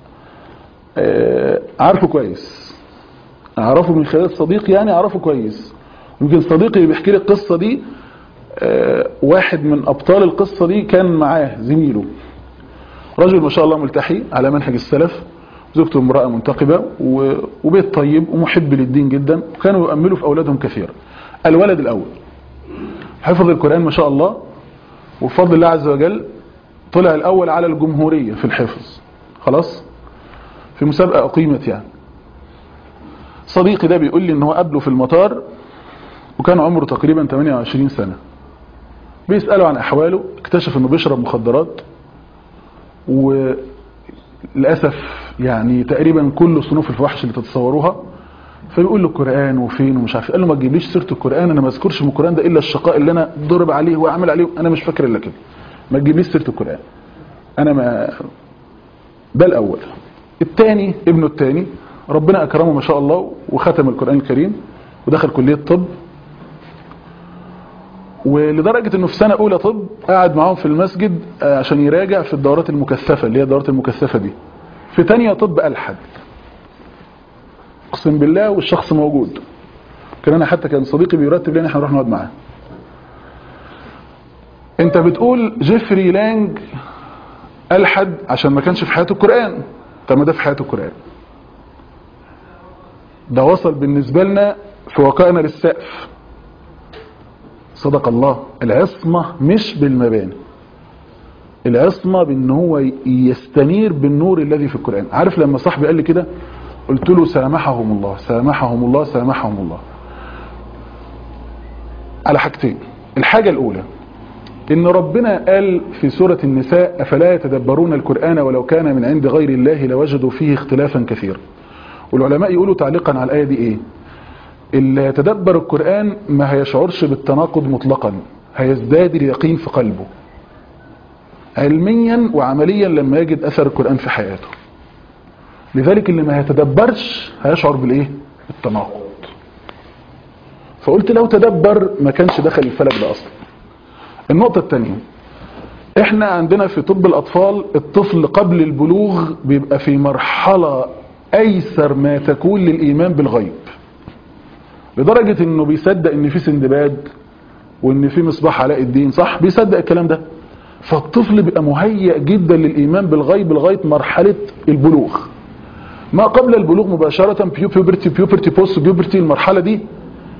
آه، عارفه كويس اعرفه من خلال صديقي يعني اعرفه كويس يمكن صديقي اللي بيحكي لي القصه دي آه، واحد من ابطال القصه دي كان معاه زميله رجل ما شاء الله ملتحي على منهج السلف زوجته امراه منتقبه و- وبيت طيب ومحب للدين جدا وكانوا يؤملوا في اولادهم كثيرا الولد الاول حفظ القرآن ما شاء الله وبفضل الله عز وجل طلع الأول على الجمهورية في الحفظ خلاص في مسابقة أقيمت يعني صديقي ده بيقول لي ان هو قابله في المطار وكان عمره تقريبا 28 سنة بيسأله عن أحواله اكتشف انه بيشرب مخدرات وللأسف يعني تقريبا كل صنوف الفواحش اللي تتصوروها فبيقول له القرآن وفين ومش عارف إيه. قال له ما تجيبليش سيرة القرآن انا ما اذكرش من القرآن ده الا الشقاء اللي انا ضرب عليه واعمل عليه انا مش فاكر الا كده ما تجيبليش سيرة القرآن انا ما ده الاول الثاني ابنه الثاني ربنا اكرمه ما شاء الله وختم القرآن الكريم ودخل كلية طب ولدرجة انه في سنة اولى طب قاعد معاهم في المسجد آه، عشان يراجع في الدورات المكثفة اللي هي الدورات المكثفة دي في تانية طب ألحد اقسم بالله والشخص موجود كان انا حتى كان صديقي بيرتب لي ان احنا نروح نقعد معاه انت بتقول جيفري لانج الحد عشان ما كانش في حياته القرآن طب ما ده في حياته القرآن ده وصل بالنسبة لنا في وقائنا للسقف صدق الله العصمة مش بالمباني العصمة بان هو يستنير بالنور الذي في القرآن عارف لما صاحبي قال لي كده قلت له سامحهم الله سامحهم الله سامحهم الله على حاجتين الحاجة الأولى إن ربنا قال في سورة النساء أفلا يتدبرون القرآن ولو كان من عند غير الله لوجدوا فيه اختلافا كثيرا والعلماء يقولوا تعليقا على الآية دي إيه اللي يتدبر القرآن ما هيشعرش بالتناقض مطلقا هيزداد اليقين في قلبه علميا وعمليا لما يجد أثر القرآن في حياته لذلك اللي ما يتدبرش هيشعر بالايه التناقض فقلت لو تدبر ما كانش دخل الفلك ده اصلا النقطة الثانية احنا عندنا في طب الاطفال الطفل قبل البلوغ بيبقى في مرحلة ايسر ما تكون للايمان بالغيب لدرجة انه بيصدق ان في سندباد وان في مصباح علاء الدين صح بيصدق الكلام ده فالطفل بيبقى مهيئ جدا للايمان بالغيب لغاية مرحلة البلوغ ما قبل البلوغ مباشرة بيوبرتي بيوبرتي بوست بيوبرتي المرحلة دي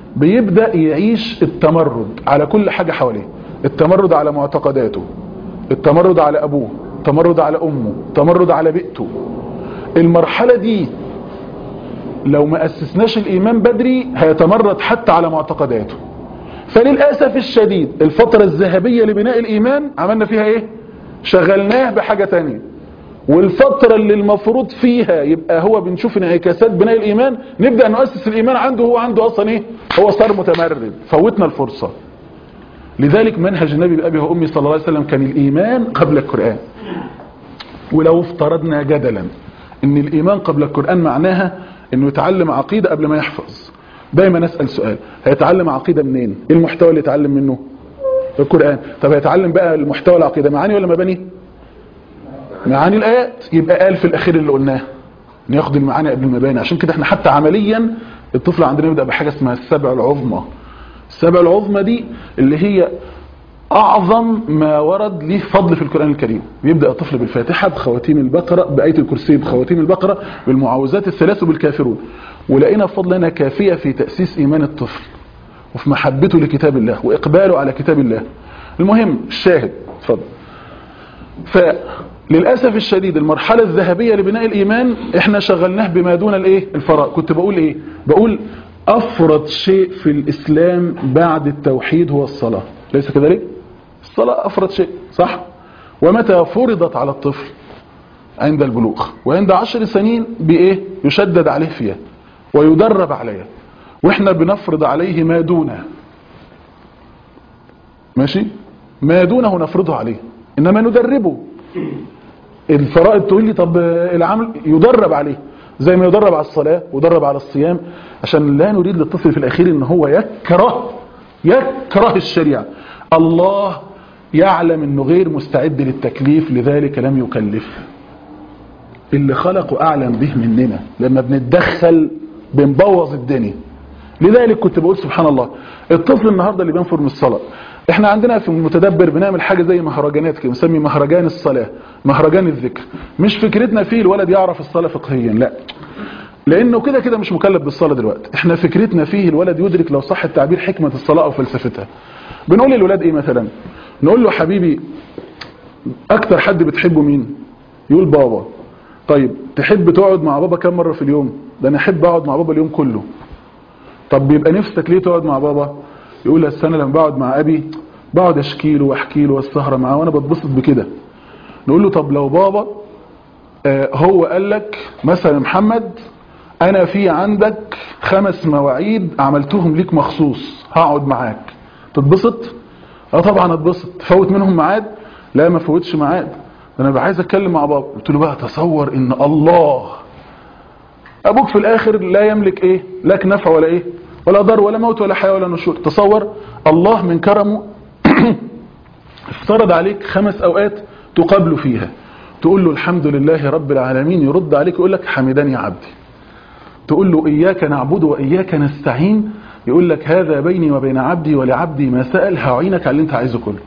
بيبدأ يعيش التمرد على كل حاجة حواليه التمرد على معتقداته التمرد على أبوه التمرد على أمه التمرد على بيئته المرحلة دي لو ما أسسناش الإيمان بدري هيتمرد حتى على معتقداته فللأسف الشديد الفترة الذهبية لبناء الإيمان عملنا فيها إيه شغلناه بحاجة تانية والفترة اللي المفروض فيها يبقى هو بنشوف انعكاسات بناء الإيمان نبدأ نؤسس الإيمان عنده هو عنده أصلا إيه هو صار متمرد فوتنا الفرصة لذلك منهج النبي بأبي وأمي صلى الله عليه وسلم كان الإيمان قبل القرآن ولو افترضنا جدلا ان الإيمان قبل القرآن معناها انه يتعلم عقيدة قبل ما يحفظ دايما اسأل سؤال هيتعلم عقيدة منين ايه المحتوى اللي يتعلم منه القرآن طب هيتعلم بقى المحتوى العقيدة معاني ولا مباني معاني الآيات يبقى قال في الأخير اللي قلناه ناخد المعاني قبل المباني عشان كده احنا حتى عمليا الطفل عندنا يبدأ بحاجة اسمها السبع العظمى السبع العظمى دي اللي هي أعظم ما ورد له فضل في القرآن الكريم بيبدأ الطفل بالفاتحة بخواتيم البقرة بآية الكرسي بخواتيم البقرة بالمعوذات الثلاث وبالكافرون ولقينا بفضل انها كافية في تأسيس إيمان الطفل وفي محبته لكتاب الله وإقباله على كتاب الله المهم الشاهد اتفضل فللأسف الشديد المرحلة الذهبية لبناء الإيمان احنا شغلناه بما دون الايه الفراغ كنت بقول ايه بقول أفرط شيء في الإسلام بعد التوحيد هو الصلاة ليس كذلك الصلاة أفرط شيء صح ومتى فرضت على الطفل عند البلوغ وعند عشر سنين بإيه يشدد عليه فيها ويدرب عليها واحنا بنفرض عليه ما دونه ماشي ما دونه نفرضه عليه انما ندربه الفرائض تقول لي طب العمل يدرب عليه زي ما يدرب على الصلاة ويدرب على الصيام عشان لا نريد للطفل في الأخير ان هو يكره يكره الشريعة الله يعلم انه غير مستعد للتكليف لذلك لم يكلف اللي خلقه اعلم به مننا لما بنتدخل بنبوظ الدنيا لذلك كنت بقول سبحان الله الطفل النهاردة اللي بينفر من الصلاة احنا عندنا في المتدبر بنعمل حاجة زي مهرجانات كده نسمي مهرجان الصلاة مهرجان الذكر مش فكرتنا فيه الولد يعرف الصلاة فقهيا لا لانه كده كده مش مكلف بالصلاة دلوقتي احنا فكرتنا فيه الولد يدرك لو صح التعبير حكمة الصلاة او فلسفتها بنقول للولاد ايه مثلا نقول له حبيبي اكتر حد بتحبه مين يقول بابا طيب تحب تقعد مع بابا كم مرة في اليوم ده انا احب اقعد مع بابا اليوم كله طب بيبقى نفسك ليه تقعد مع بابا يقول السنة لما بقعد مع ابي بقعد اشكي له واحكي له والسهرة معاه وانا بتبسط بكده نقول له طب لو بابا آه هو قال لك مثلا محمد انا في عندك خمس مواعيد عملتهم ليك مخصوص هقعد معاك تتبسط اه طبعا اتبسط تفوت منهم ميعاد لا ما فوتش ميعاد انا بقى عايز اتكلم مع بابا قلت له بقى تصور ان الله ابوك في الاخر لا يملك ايه لك نفع ولا ايه ولا ضر ولا موت ولا حياة ولا نشور تصور الله من كرمه افترض عليك خمس اوقات تقابله فيها تقول له الحمد لله رب العالمين يرد عليك يقول لك حمداني عبدي تقول له اياك نعبد واياك نستعين يقول لك هذا بيني وبين عبدي ولعبدي ما سأل هعينك على اللي انت عايزه كله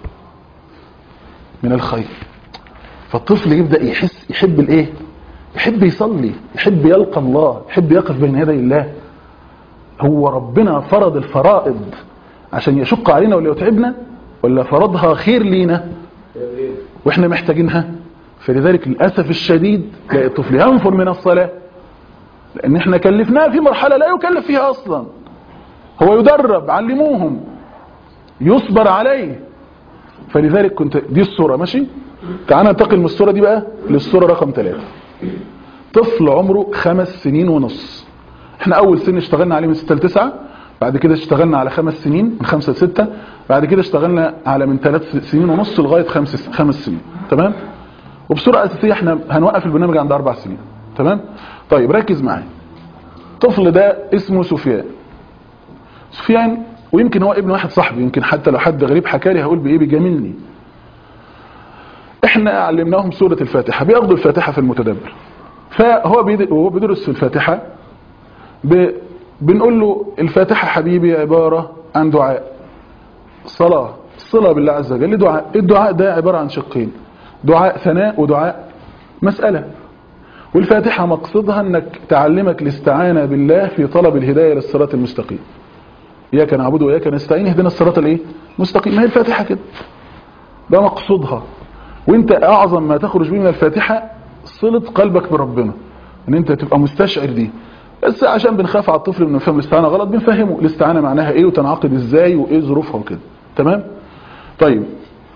من الخير فالطفل يبدأ يحس يحب الايه يحب يصلي يحب يلقى الله يحب يقف بين يدي الله هو ربنا فرض الفرائض عشان يشق علينا ولا يتعبنا ولا فرضها خير لينا واحنا محتاجينها فلذلك للأسف الشديد تلاقي الطفل ينفر من الصلاة لأن احنا كلفناه في مرحلة لا يكلف فيها أصلا هو يدرب علموهم يصبر عليه فلذلك كنت دي الصورة ماشي تعال ننتقل من الصورة دي بقى للصورة رقم ثلاثة طفل عمره خمس سنين ونص احنا اول سن اشتغلنا عليه من ستة لتسعة بعد كده اشتغلنا على خمس سنين من خمسة لستة بعد كده اشتغلنا على من ثلاث سنين ونص لغاية خمس, خمس سنين تمام وبصورة اساسية احنا هنوقف البرنامج عند اربع سنين تمام طيب ركز معايا الطفل ده اسمه سفيان سفيان ويمكن هو ابن واحد صاحبي يمكن حتى لو حد غريب حكى لي هقول بايه بيجاملني احنا علمناهم سورة الفاتحة بياخدوا الفاتحة في المتدبر فهو وهو بيدرس في الفاتحة ب... بنقول له الفاتحة حبيبي عبارة عن دعاء صلاة صلة بالله عز وجل دعاء الدعاء ده عبارة عن شقين دعاء ثناء ودعاء مسألة والفاتحة مقصدها انك تعلمك الاستعانة بالله في طلب الهداية للصراط المستقيم اياك نعبد واياك نستعين اهدنا الصراط الايه مستقيم ما هي الفاتحه كده ده مقصودها وانت اعظم ما تخرج به من الفاتحه صله قلبك بربنا ان انت تبقى مستشعر دي بس عشان بنخاف على الطفل انه يفهم الاستعانه غلط بنفهمه الاستعانه معناها ايه وتنعقد ازاي وايه ظروفها وكده تمام طيب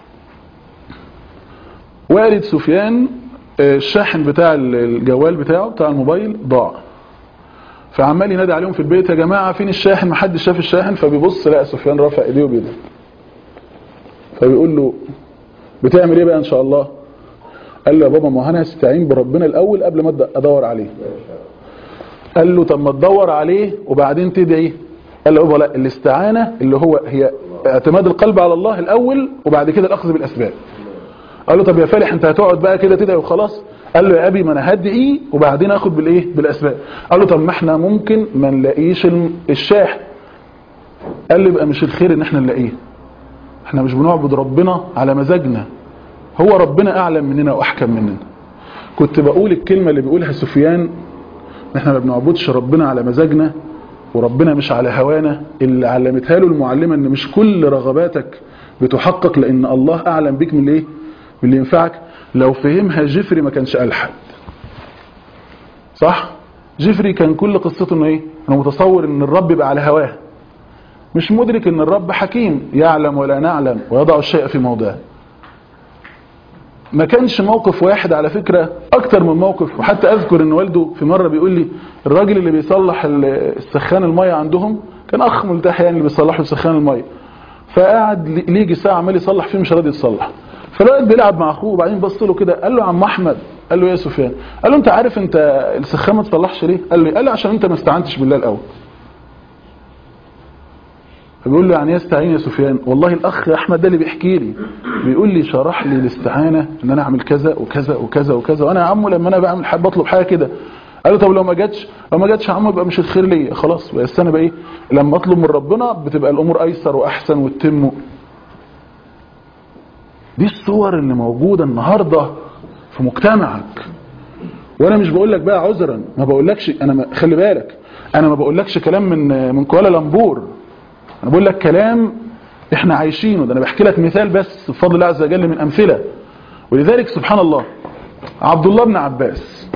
والد سفيان آه، الشاحن بتاع الجوال بتاعه بتاع الموبايل ضاع فعمال ينادي عليهم في البيت يا جماعه فين الشاحن محدش شاف الشاحن فبيبص لقى سفيان رافع ايديه وبيده فبيقول له بتعمل ايه بقى ان شاء الله قال له يا بابا ما انا هستعين بربنا الاول قبل ما أبدأ ادور عليه قال له طب ما تدور عليه وبعدين تدعي قال له يابا لا الاستعانه اللي هو هي اعتماد القلب على الله الاول وبعد كده الاخذ بالاسباب قال له طب يا فالح انت هتقعد بقى كده تدعي وخلاص قال له يا ابي ما انا هدعي وبعدين اخد بالايه بالاسباب قال له طب ما احنا ممكن ما نلاقيش الم- الشاحن قال له يبقى مش الخير ان احنا نلاقيه احنا مش بنعبد ربنا على مزاجنا هو ربنا اعلم مننا واحكم مننا كنت بقول الكلمه اللي بيقولها سفيان احنا ما بنعبدش ربنا على مزاجنا وربنا مش على هوانا اللي علمتها له المعلمه ان مش كل رغباتك بتحقق لان الله اعلم بيك من الايه من اللي ينفعك لو فهمها جفري ما كانش الحد صح جفري كان كل قصته انه ايه انه متصور ان الرب يبقى على هواه مش مدرك ان الرب حكيم يعلم ولا نعلم ويضع الشيء في موضعه ما كانش موقف واحد على فكرة اكتر من موقف وحتى اذكر ان والده في مرة بيقول لي الراجل اللي بيصلح ال- السخان المية عندهم كان اخ ملتحي يعني اللي بيصلح له سخان المية فقعد لي- ليجي ساعة عمال يصلح فيه مش راضي يتصلح فالواد بيلعب مع اخوه وبعدين بص له كده قال له يا عم احمد قال له يا سفيان قال له انت عارف انت السخان ما تصلحش ليه قال له قال له عشان انت ما استعنتش بالله الاول فبيقول له يعني يستعين يا سفيان والله الاخ احمد ده اللي بيحكي لي بيقول لي شرح لي الاستعانه ان انا اعمل كذا وكذا وكذا وكذا وانا يا عمو لما انا بعمل حاجه بطلب حاجه كده قال له طب لو ما جاتش لو ما جاتش يا عم يبقى مش الخير ليا خلاص بس انا بقى ايه لما اطلب من ربنا بتبقى الامور ايسر واحسن وتتم دي الصور اللي موجوده النهارده في مجتمعك وانا مش بقول لك بقى عذرا ما بقولكش انا ما خلي بالك انا ما بقولكش كلام من من كوالالمبور انا بقول لك كلام احنا عايشينه ده انا بحكي لك مثال بس بفضل الله عز وجل من امثله ولذلك سبحان الله عبد الله بن عباس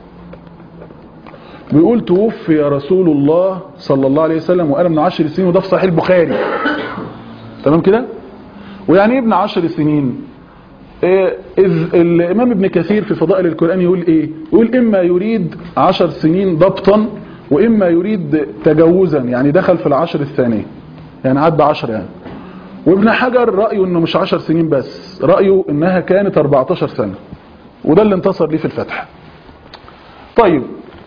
بيقول توفي رسول الله صلى الله عليه وسلم وانا من عشر سنين وده في صحيح البخاري تمام كده ويعني ايه ابن عشر سنين إيه إذ الامام ابن كثير في فضائل القرآن يقول ايه يقول اما يريد عشر سنين ضبطا واما يريد تجوزا يعني دخل في العشر الثانية يعني عدى عشر يعني وابن حجر رأيه انه مش عشر سنين بس رأيه انها كانت 14 سنة وده اللي انتصر ليه في الفتح طيب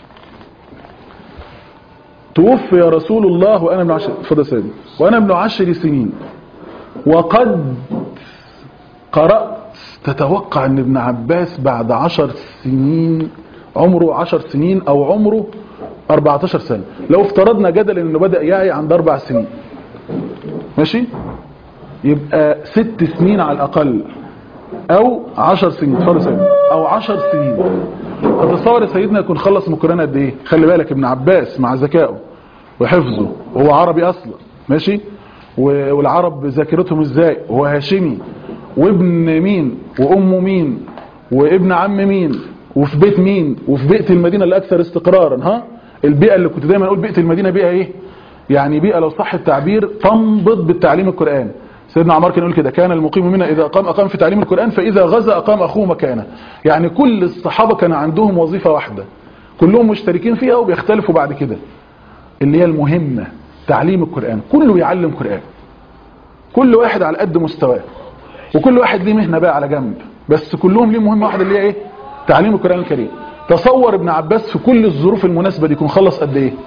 توفي رسول الله وانا ابن عشر اتفضل يا سيدي وانا ابن عشر سنين وقد قرأت تتوقع ان ابن عباس بعد عشر سنين عمره عشر سنين او عمره 14 سنة لو افترضنا جدلا انه بدأ يعي عند اربع سنين ماشي يبقى ست سنين على الاقل او عشر سنين اتفضل يا سيدنا او عشر سنين تتصور يا سيدنا يكون خلص من القرآن قد ايه خلي بالك ابن عباس مع ذكائه وحفظه وهو عربي اصلا ماشي و- والعرب ذاكرتهم ازاي وهو هاشمي وابن مين وامه مين وابن عم مين وفي بيت مين وفي بيئة المدينة الاكثر استقرارا ها البيئة اللي كنت دايما اقول بيئة المدينة بيئة ايه يعني بيئة لو صح التعبير تنبض بالتعليم القرآن سيدنا عمار كان يقول كده كان المقيم منا اذا قام اقام في تعليم القرآن فاذا غزا اقام اخوه مكانه يعني كل الصحابة كان عندهم وظيفة واحدة كلهم مشتركين فيها وبيختلفوا بعد كده اللي هي المهمة تعليم القرآن كله يعلم قرآن كل واحد على قد مستواه وكل واحد ليه مهنة بقى على جنب بس كلهم ليه مهمة واحدة اللي هي ايه تعليم القرآن الكريم تصور ابن عباس في كل الظروف المناسبة دي يكون خلص قد ايه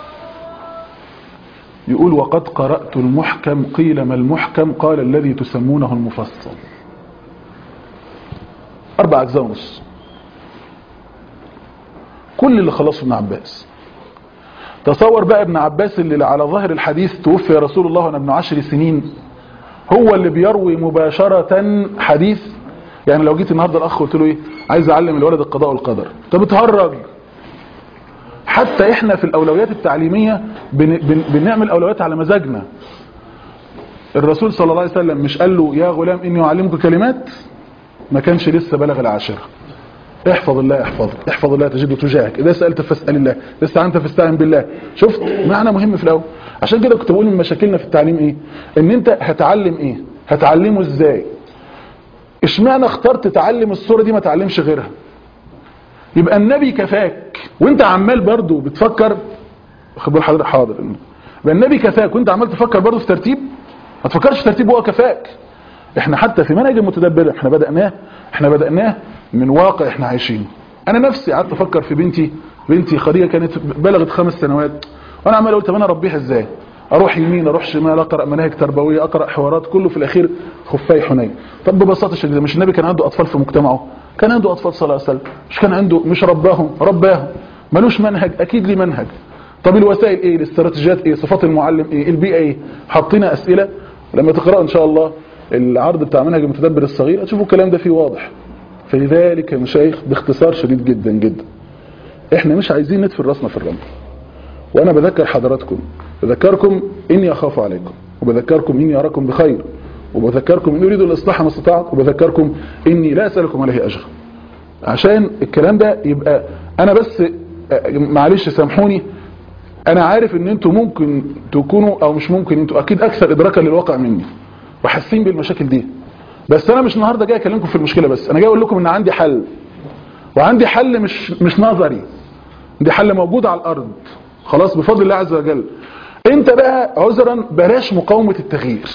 يقول وقد قرأت المحكم قيل ما المحكم قال الذي تسمونه المفصل أربع أجزاء ونص كل اللي خلصه ابن عباس تصور بقى ابن عباس اللي على ظاهر الحديث توفي رسول الله وانا ابن عشر سنين هو اللي بيروي مباشرة حديث يعني لو جيت النهارده الاخ قلت له ايه عايز اعلم الولد القضاء والقدر انت بتهرج حتى احنا في الاولويات التعليميه بن بن بنعمل اولويات على مزاجنا الرسول صلى الله عليه وسلم مش قال له يا غلام اني اعلمك كلمات ما كانش لسه بلغ العاشره احفظ الله احفظك احفظ الله تجده تجاهك اذا سالت فاسال الله اذا استعنت فاستعن بالله شفت معنى مهم في الاول عشان كده كنت بقول من مشاكلنا في التعليم ايه ان انت هتعلم ايه هتعلمه ازاي اشمعنى اخترت تعلم الصوره دي ما تعلمش غيرها يبقى النبي كفاك وانت عمال برضو بتفكر خد بال حضرتك حاضر يبقى النبي كفاك وانت عمال تفكر برضو في ترتيب ما تفكرش في ترتيب هو كفاك احنا حتى في منهج المتدبر احنا بدأناه احنا بدأناه من واقع احنا عايشينه انا نفسي قعدت افكر في بنتي بنتي خديجه كانت بلغت خمس سنوات وانا عمال اقول طب انا اربيها ازاي اروح يمين اروح شمال اقرا مناهج تربويه اقرا حوارات كله في الاخير خفاي حنين طب ببساطه شديده مش النبي كان عنده اطفال في مجتمعه كان عنده اطفال صلى الله عليه وسلم مش كان عنده مش رباهم رباهم ملوش منهج اكيد ليه منهج طب الوسائل ايه الاستراتيجيات ايه صفات المعلم ايه البيئه ايه حاطين اسئله لما تقرا ان شاء الله العرض بتاع منهج المتدبر الصغير هتشوفوا الكلام ده فيه واضح فلذلك يا مشايخ باختصار شديد جدا جدا احنا مش عايزين ندفن راسنا في الرمل وانا بذكر حضراتكم بذكركم اني اخاف عليكم وبذكركم اني اراكم بخير وبذكركم اني اريد الاصلاح ما استطعت وبذكركم اني لا اسالكم عليه اجرا عشان الكلام ده يبقى انا بس معلش سامحوني انا عارف ان انتوا ممكن تكونوا او مش ممكن انتوا اكيد اكثر ادراكا للواقع مني وحاسين بالمشاكل دي بس انا مش النهارده جاي اكلمكم في المشكله بس انا جاي اقول لكم ان عندي حل وعندي حل مش مش نظري عندي حل موجود على الارض خلاص بفضل الله عز وجل انت بقى عذرا بلاش مقاومه التغيير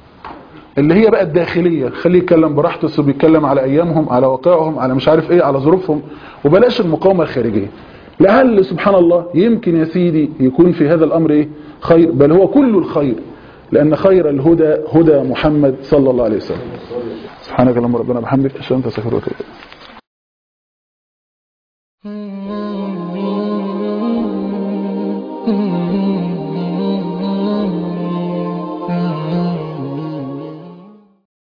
اللي هي بقى الداخليه خليه يتكلم براحته وبيتكلم على ايامهم على واقعهم على مش عارف ايه على ظروفهم وبلاش المقاومه الخارجيه لعل سبحان الله يمكن يا سيدي يكون في هذا الامر ايه خير بل هو كل الخير لأن خير الهدى هدى محمد صلى الله عليه وسلم سبحانك اللهم ربنا بحمدك أشهد أن لا إله إلا أنت أستغفرك وأتوب إليك